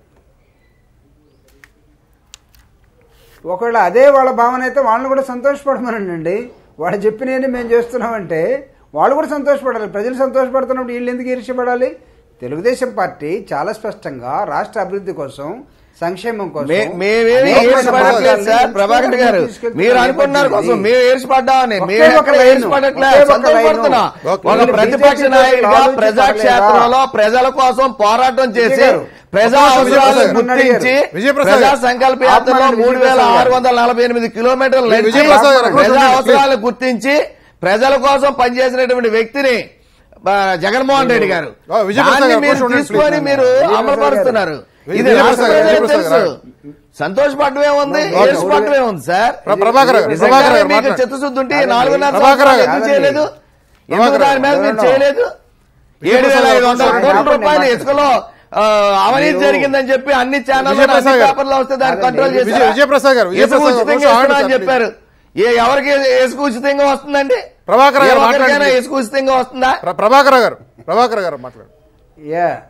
ఒకవేళ అదే వాళ్ళ భావన అయితే వాళ్ళని కూడా సంతోషపడమనండి వాళ్ళు చెప్పినవన్నీ మేము చేస్తున్నామంటే వాళ్ళు కూడా సంతోషపడాలి ప్రజలు సంతోషపడుతున్నప్పుడు వీళ్ళు ఎందుకు ఈర్ష్యపడాలి తెలుగుదేశం పార్టీ చాలా స్పష్టంగా రాష్ట్ర అభివృద్ధి కోసం సంక్షేమం కోసం మే- మేమేమి అనేక ఏర్పడట్లేదు సార్ పథకాలను ప్రభాకర్ గారు తీసుకెళ్తున్న మీరు అనుకున్నారు నేపథ్యం కోసం ఇది. మేము ఏర్పడ్డామని ఒకే మేము ఒక ఎక్కడ లైను, ఏర్పడట్లే ఒకే ఒక సంతోషపడుతున్నా లైను. ఒక వీళ్ళు ప్రతిపక్ష BJP నాయకుడిగా ఆలోచించట్లేదా? ప్రజాక్షేత్రంలో ప్రజల కోసం పోరాటం చేసి విజయ్ గారు, ప్రజా ఒక్క నిమిషం అవసరాలను విజయ్ గుర్తించి విజయప్రసాద్ ప్రజా గారు. సంకల్ప యాత్రలో ఆత్మహత్య మూడు వేల విజయప్రసాద్ ఆరు వందల నలభై ఎనిమిది కిలోమీటర్లు నడిచి విజయప్రసాద్ గారు, ప్రజా please. అవసరాలను గుర్తించి ప్రజల కోసం పనిచేసినటువంటి వ్యక్తిని ఆ, జగన్మోహన్ రెడ్డి గారు ఓ, విజయప్రసాద్ దాన్ని గారు, మీరు కూర్చోండి, తీసుకొని please. మీరు విజయప్రసాద్ అమలు పరుస్తున్నారు గారు. ఇది విజయప్రసాద్ రాష్ట్ర గారు, ప్రజలకు విజయప్రసాద్ తెలుసు గారు. సంతోషపడమే ఉంది ఓకే. ఏర్పడమే ఉంది సార్ ప్ర- ప్రభాకర్ గారు, నిజంగానే ప్రభాకర్ గారు మీకు మాట్లాడండి. చిత్తశుద్ధి ఉంటే ఈ నాలుగున్నర ప్రభాకర్ సంవత్సరాలు గారు. ఎందుకు చేయలేదు ఎందుకు ప్రభాకర్ దాని మీద మీరు గారు. చేయలేదు ఏడు వేల ఐదు వందల ఆయన కోట్ల ఆపండి, రూపాయలు మాట్లాడండి. ఇసుకలో ఆ, అవినీతి మీరు- జరిగిందని చెప్పి అన్ని ఛానల్ విజయప్రసాద్ అన్ని గారు. పేపర్లో వస్తే దాన్ని కాదండి. కంట్రోల్ విజయ్- చేశారు విజయప్రసాద్ గారు, ఇసుక విజయప్రసాద్ గారు, ఉచితంగా కొంచెం ఇస్తున్నా ఆగండి అని సార్, చెప్పారు ఏ ఎవరికి ఇసుక ఉచితంగా వస్తుందండి ప్రభాకర్ ఏ గారు ఒక్కరికైనా మాట్లాడండి. ఇసుక ఉచితంగా వస్తుందా ప్ర- ప్రభాకర్ గారు ప్రభాకర్ గారు మాట్లాడు యా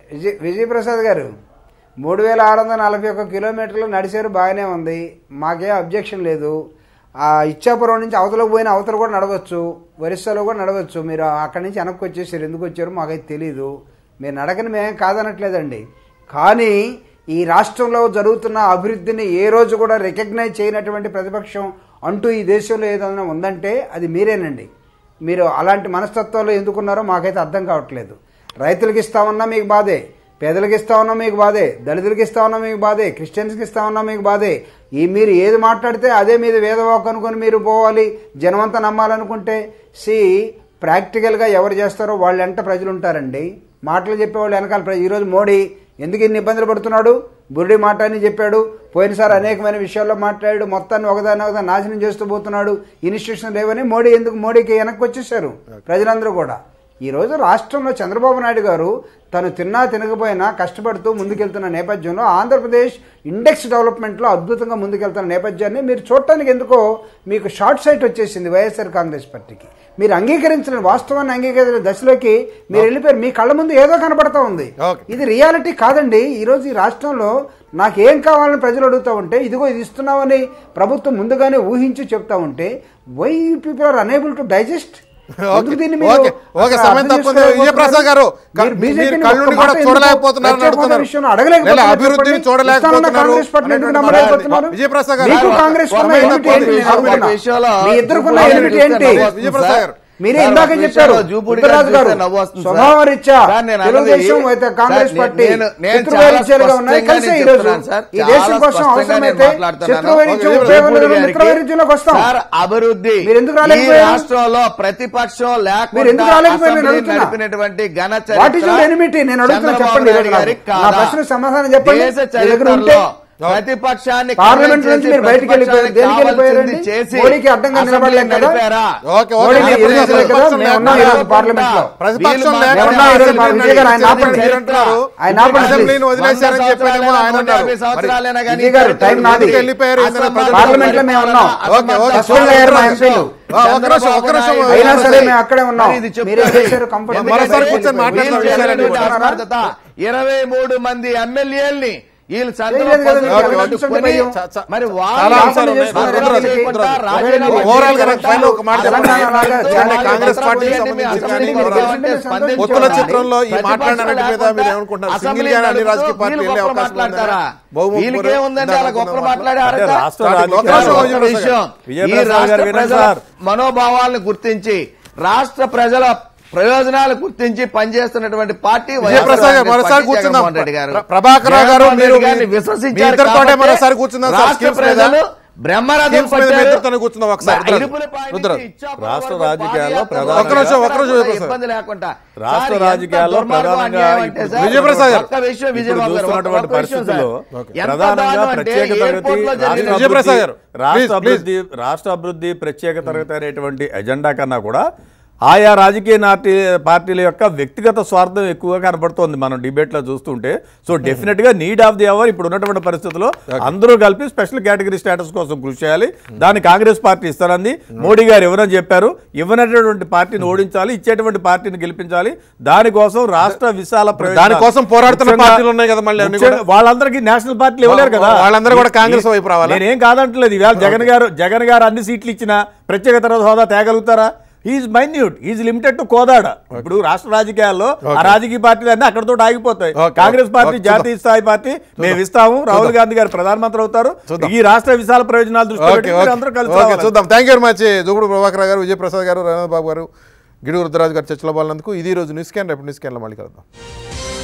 విజయ్ విజయప్రసాద్ గారు మూడు వేల ఆరు వందల నలభై ఒక్క కిలోమీటర్లు నడిచారు బాగానే ఉంది మాకేం అబ్జెక్షన్ లేదు ఆ ఇచ్చాపురం నుంచి అవతలకు పోయిన అవతల కూడా నడవచ్చు ఒరిస్సాలో కూడా నడవచ్చు మీరు అక్కడి నుంచి వెనక్కి వచ్చేసారు ఎందుకు వచ్చారో మాకైతే తెలీదు మీరు నడకని మేమేం కాదనట్లేదండి కానీ ఈ రాష్ట్రంలో జరుగుతున్న అభివృద్ధిని ఏ రోజు కూడా రికగ్నైజ్ చేయనటువంటి ప్రతిపక్షం అంటూ ఈ దేశంలో ఏదైనా ఉందంటే అది మీరేనండి మీరు అలాంటి మనస్తత్వాలు ఎందుకున్నారో మాకైతే అర్థం కావట్లేదు రైతులకు ఇస్తామన్నా మీకు బాధే పేదలకు ఇస్తామన్నా మీకు బాధే దళితులకు ఇస్తామన్నా మీకు బాధే క్రిస్టియన్స్కి ఇస్తామన్నా మీకు బాధే ఈ మీరు ఏది మాట్లాడితే అదే మీద వేదవాక్ అనుకుని మీరు పోవాలి జనమంతా నమ్మాలనుకుంటే సి ప్రాక్టికల్గా ఎవరు చేస్తారో వాళ్ళ వెంట ప్రజలు ఉంటారండి మాటలు చెప్పేవాళ్ళు వెనకాల ప్రజలు ఈరోజు మోడీ ఎందుకు ఇన్ని ఇబ్బందులు పడుతున్నాడు బురుడి మాట అని చెప్పాడు పోయినసారి అనేకమైన విషయాల్లో మాట్లాడాడు మొత్తాన్ని ఒకదాని ఒకదాన్ని నాశనం చేస్తూ పోతున్నాడు ఇన్స్టిట్యూషన్ లేవని మోడీ ఎందుకు మోడీకి వెనక్కి వచ్చేసారు ప్రజలందరూ కూడా ఈ రోజు రాష్ట్రంలో చంద్రబాబు నాయుడు గారు తను తిన్నా తినకపోయినా కష్టపడుతూ ముందుకెళ్తున్న నేపథ్యంలో ఆంధ్రప్రదేశ్ ఇండెక్స్ డెవలప్మెంట్లో అద్భుతంగా ముందుకెళ్తున్న నేపథ్యాన్ని మీరు చూడటానికి ఎందుకో మీకు షార్ట్ సైట్ వచ్చేసింది వైఎస్ఆర్ కాంగ్రెస్ పార్టీకి మీరు అంగీకరించిన వాస్తవాన్ని అంగీకరించిన దశలోకి మీరు వెళ్ళిపోయారు మీ కళ్ళ ముందు ఏదో కనబడతా ఉంది Okay. ఇది రియాలిటీ కాదండి ఈరోజు ఈ రాష్ట్రంలో నాకు ఏం కావాలని ప్రజలు అడుగుతూ ఉంటే ఇదిగో ఇది ఇస్తున్నామని ప్రభుత్వం ముందుగానే ఊహించి చెప్తా ఉంటే why people are unable to digest ఎందుకు దీన్ని మీరు ఓకే ఓకే అసలు సమయం అర్థం తప్పుంది చేసుకోలేకపోతున్నారు? విజయప్రసాద్ గారు మీరు మీరు BJP ని కళ్ళుండి ఒక్క కూడా మాట చూడలేకపోతున్నారు ఎందుకు అడుగుతున్నారు విషయంలో అడగలేకపోతున్నారు లేదా అభివృద్ధిని చెప్పండి. చూడలేకపోతున్నారు కాంగ్రెస్ పార్టీని ఎందుకు నమ్మలేకపోతున్నారు? విజయప్రసాద్ గారు మీకు ఒక- కాంగ్రెస్ ఒక ఉన్న మాట ఎలిమిట్ ఏంటి? చెప్పండి. నేను అడుగుతున్నా. ఒక విషయంలో మీ ఇద్దరుకున్న జూపూడి ఎలిమిట్ గారు ఏంటి చూస్తే నవ్వు విజయప్రసాద్ వస్తుంది గారు. సార్. మీరే సార్, ఇందాక ఒక చెప్పారు విషయంలో జూపూడి ఉత్తరాజు గారు గారు చూస్తే నవ్వు వస్తుంది సార్. స్వభావ రీత్యా సార్, నేను అన్నది- తెలుగుదేశం అయితే కాంగ్రెస్ సార్, పార్టీ నేను- నేను శత్రు చాలా వైరుధ్యాలుగా ఉన్నాయి స్పష్టంగా కలిసే నేను ఈ రోజు చెప్తున్నాను సార్. ఈ చాలా దేశం కోసం స్పష్టంగా నేను అవసరమైతే మాట్లాడుతున్నాను. శత్రు వైరుధ్యం ఓకే, ఉపయోగం జూపూడి లేదు, గారికి మిత్ర వైరుధ్యంలోకి వస్తాం సార్ అభివృద్ధి మీరు ఎందుకు ఈ రాలేకపోయారు? రాష్ట్రంలో ప్రతిపక్షం మీరు ఎందుకు లేకుండా రాలేకపోయారు? నేను అసెంబ్లీ అడుగుతున్నా. నడిపినటువంటి ఘన వాట్ ఈస్ చరిత్ర యువర్ ఎనిమిటీ నేను అడుగుతున్నా చంద్రబాబు చెప్పండి నాయుడు ఈరోజు నాకు. గారికి నా కాదా? ప్రశ్నకు సమాధానం చెప్పండి దేశ మీ దగ్గర ఉంటే చరిత్రలో ప్రతిపక్షాన్ని పార్లమెంట్ కన్విన్స్ నుంచి మీరు చేసి బయటికి వెళ్ళిపోయారు దేనికి ప్రతిపక్షానికి వెళ్ళిపోయారండి కావాల్సింది చేసి మోడీకి అడ్డంగా అసెంబ్లీ నిలబడలేం కదా నడిపారా? Okay, okay. మోడీని ప్రతిపక్షం ఎదిరించలేదు కదా లేకుండా మేము ఉన్నాం ఈరోజు పార్లమెంట్ లో ప్రతిపక్షం వీళ్ళు లేకుండా మేము ఉన్నాం ఈరోజు మా అసెంబ్లీని విజయ్ గారు ఆయన నడిపించారని ఆపండి. మీరు అంటున్నారు. ఆయన ఆపండి. అసెంబ్లీని వదిలేశారని చెప్పేనేమో ఆయన నూట అన్నారు. యాభై మరి సంవత్సరాలైనా కానీ విజయ్ గారు, టైం నాది. ఎందుకు వెళ్ళిపోయారు? ఇందులో ప్రజలు పార్లమెంట్ లో మేము ఉన్నాం. Okay, okay. సస్పెండ్ అయ్యారు మా ఎంపీలు. ఆ, ఒక్క నిమిషం, ఒక్క నిమిషం. అయినా సరే మేము అక్కడే ఉన్నాం మరి ఇది చెప్తారు. మీరే చేశారు కంఫర్టబుల్ మరోసారి కూర్చొని మాట్లాడదాం వీళ్ళు విషయాలన్నీ చేసినటువంటి కూడా. అసమర్థత ఇరవై మూడు మంది ఎమ్మెల్యేలని వీళ్ళు చేయలేదు కదా, సందర్భం ఓకే, ఓకే. పట్టుకొని చ- చ- మరి చాలా అంశాలు ఉన్నాయి. వాళ్ళు రుద్రరాజు, చేయకుండా రుద్రరాజు. రాజీనామా ఓవరాల్ గా నాకు చేస్తారు. ఫైనల్ ఒక మాట చెప్పండి. తెలంగాణ లాగా అంటే చాలా కాంగ్రెస్ పత్రాలు పార్టీకి ఏంటి? సంబంధించి అసెంబ్లీ కానీ మీరు కూడా గెలిచింటే సంతోషించాలి. పొత్తుల చిత్రంలో ఈ ప్రతిపక్షం మాట్లాడిన మీద లేకుండా మీరు ఏమనుకుంటారు సింగిల్ అసెంబ్లీ గా అన్ని రాజకీయ నడుపుతూ పార్టీలు వెళ్ళే వీళ్ళు అవకాశం గొప్పలు మాట్లాడతారా? బహుముఖ వీళ్ళకి ఏముందంటే అలా గొప్పలు అంటే మాట్లాడారు రాష్ట్ర ఒక రాజకీయాల్లో నిమిషం, ఒక్క విషయం ఈ విజయప్రసాద్ గారు రాష్ట్ర వినండి ప్రజల సార్. మనోభావాలను గుర్తించి రాష్ట్ర ప్రజల ప్రయోజనాలు గుర్తించి పనిచేస్తున్నటువంటి పార్టీ విజయప్రసాద్ గారు వైఎస్ఆర్ మరోసారి కాంగ్రెస్ కూర్చుందాం జగన్మోహన్ రెడ్డి గారు. ప్ర- ప్రభాకర్ రావు గారు జగన్మోహన్ మీరు రెడ్డి గారిని మీ- విశ్వసించారు మీ ఇద్దరితోటే కాబట్టే మరోసారి కూర్చుందాం సార్, రాష్ట్ర స్కీమ్స్ మీద. ప్రజలు బ్రహ్మరథం స్కీమ్స్ మీద మీ పట్టారు. ఇద్దరితోనే కూర్చుందాం ఒకసారి. మరి ఇరుపులపై నుంచి రుద్రరాజు. ఇచ్చాపురం రాష్ట్ర వరకు రాజకీయాల్లో పాదయాత్ర ప్రధానంగా- ఒక్క నిమిషం, ఒక్క నిమిషం ఎక్కడ విజయప్రసాద్. ఇబ్బంది లేకుండా రాష్ట్ర సార్, ఎంత రాజకీయాల్లో దుర్మార్గం ప్రధానంగా అన్యాయం అంటే ఇప్పుడు సార్, విజయప్రసాద్ గారు. ఒక్క విషయం ఇప్పుడు విజయబాబు గారు, చూస్తున్నటువంటి ఒక్క విషయం సార్. పరిస్థితుల్లో ఎంత ప్రధానంగా దారుణం అంటే ప్రత్యేక తరగతి ఎయిర్పోర్ట్లో రాష్ట్ర జరిగిన విజయప్రసాద్ గారు, అభివృద్ధి- రాష్ట్ర please, please. అభివృద్ధి రాష్ట్ర అభివృద్ధి ప్రత్యేక తరగతి అనేటువంటి ఎజెండా కన్నా కూడా ఆయా రాజకీయ నాటి పార్టీల యొక్క వ్యక్తిగత స్వార్థం ఎక్కువగా కనబడుతోంది మనం డిబేట్ లో చూస్తుంటే సో డెఫినెట్ గా నీడ్ ఆఫ్ ది అవర్ ఇప్పుడు ఉన్నటువంటి పరిస్థితుల్లో అందరూ కలిపి స్పెషల్ కేటగిరీ స్టేటస్ కోసం కృషి చేయాలి దాన్ని కాంగ్రెస్ పార్టీ ఇస్తారంది మోడీ గారు ఎవరని చెప్పారు ఇవ్వనటువంటి పార్టీని ఓడించాలి ఇచ్చేటువంటి పార్టీని గెలిపించాలి దానికోసం రాష్ట్ర విశాల ప్రయోజనాలు- దానికోసం పోరాడుతున్న ముఖ్యంగా- పార్టీలు ఉన్నాయి కదా మళ్ళీ అన్ని ముఖ్యంగా వాళ్ళందరికీ నేషనల్ పార్టీలు ఇవ్వలేరు కదా వాళ్ళందరూ కూడా ఈ- కాంగ్రెస్ వైపు రావాలా? నేనేం కాదంటలేదు ఇవాళ జగన్ గారు జగన్ గారు అన్ని సీట్లు ఇచ్చినా ప్రత్యేక తరగతి హోదా తేగలుగుతారా is minute is limited to Kodada ఇప్పుడు రాష్ట్ర రాజకీయాల్లో ఆ రాజకీయ పార్టీలు అన్ని అక్కడతో ఆగిపోతాయి Okay, Congress okay, party okay, జాతీయ స్థాయి పార్టీ మేము ఇస్తాము రాహుల్ గాంధీ గారు ప్రధానమంత్రి అవుతారు చూద్దాం. ఈ రాష్ట్ర విశాల ప్రయోజనాలు దృష్టిలో ఓకే పెట్టుకుని మీరు అందరూ కలిసి ఓకే రావాలి. చూద్దాం thank you very much Jupudi Prabhakar garu Vijayaprasad గారు రవీంద్ర బాబు గారు గిడుగు రుద్రరాజు గారు చర్చలో పాల్నందుకు ఇది ఈ రోజు న్యూస్ క్యాన్ రేపు న్యూస్ క్యాన్లో మళ్ళీ కలుద్దాం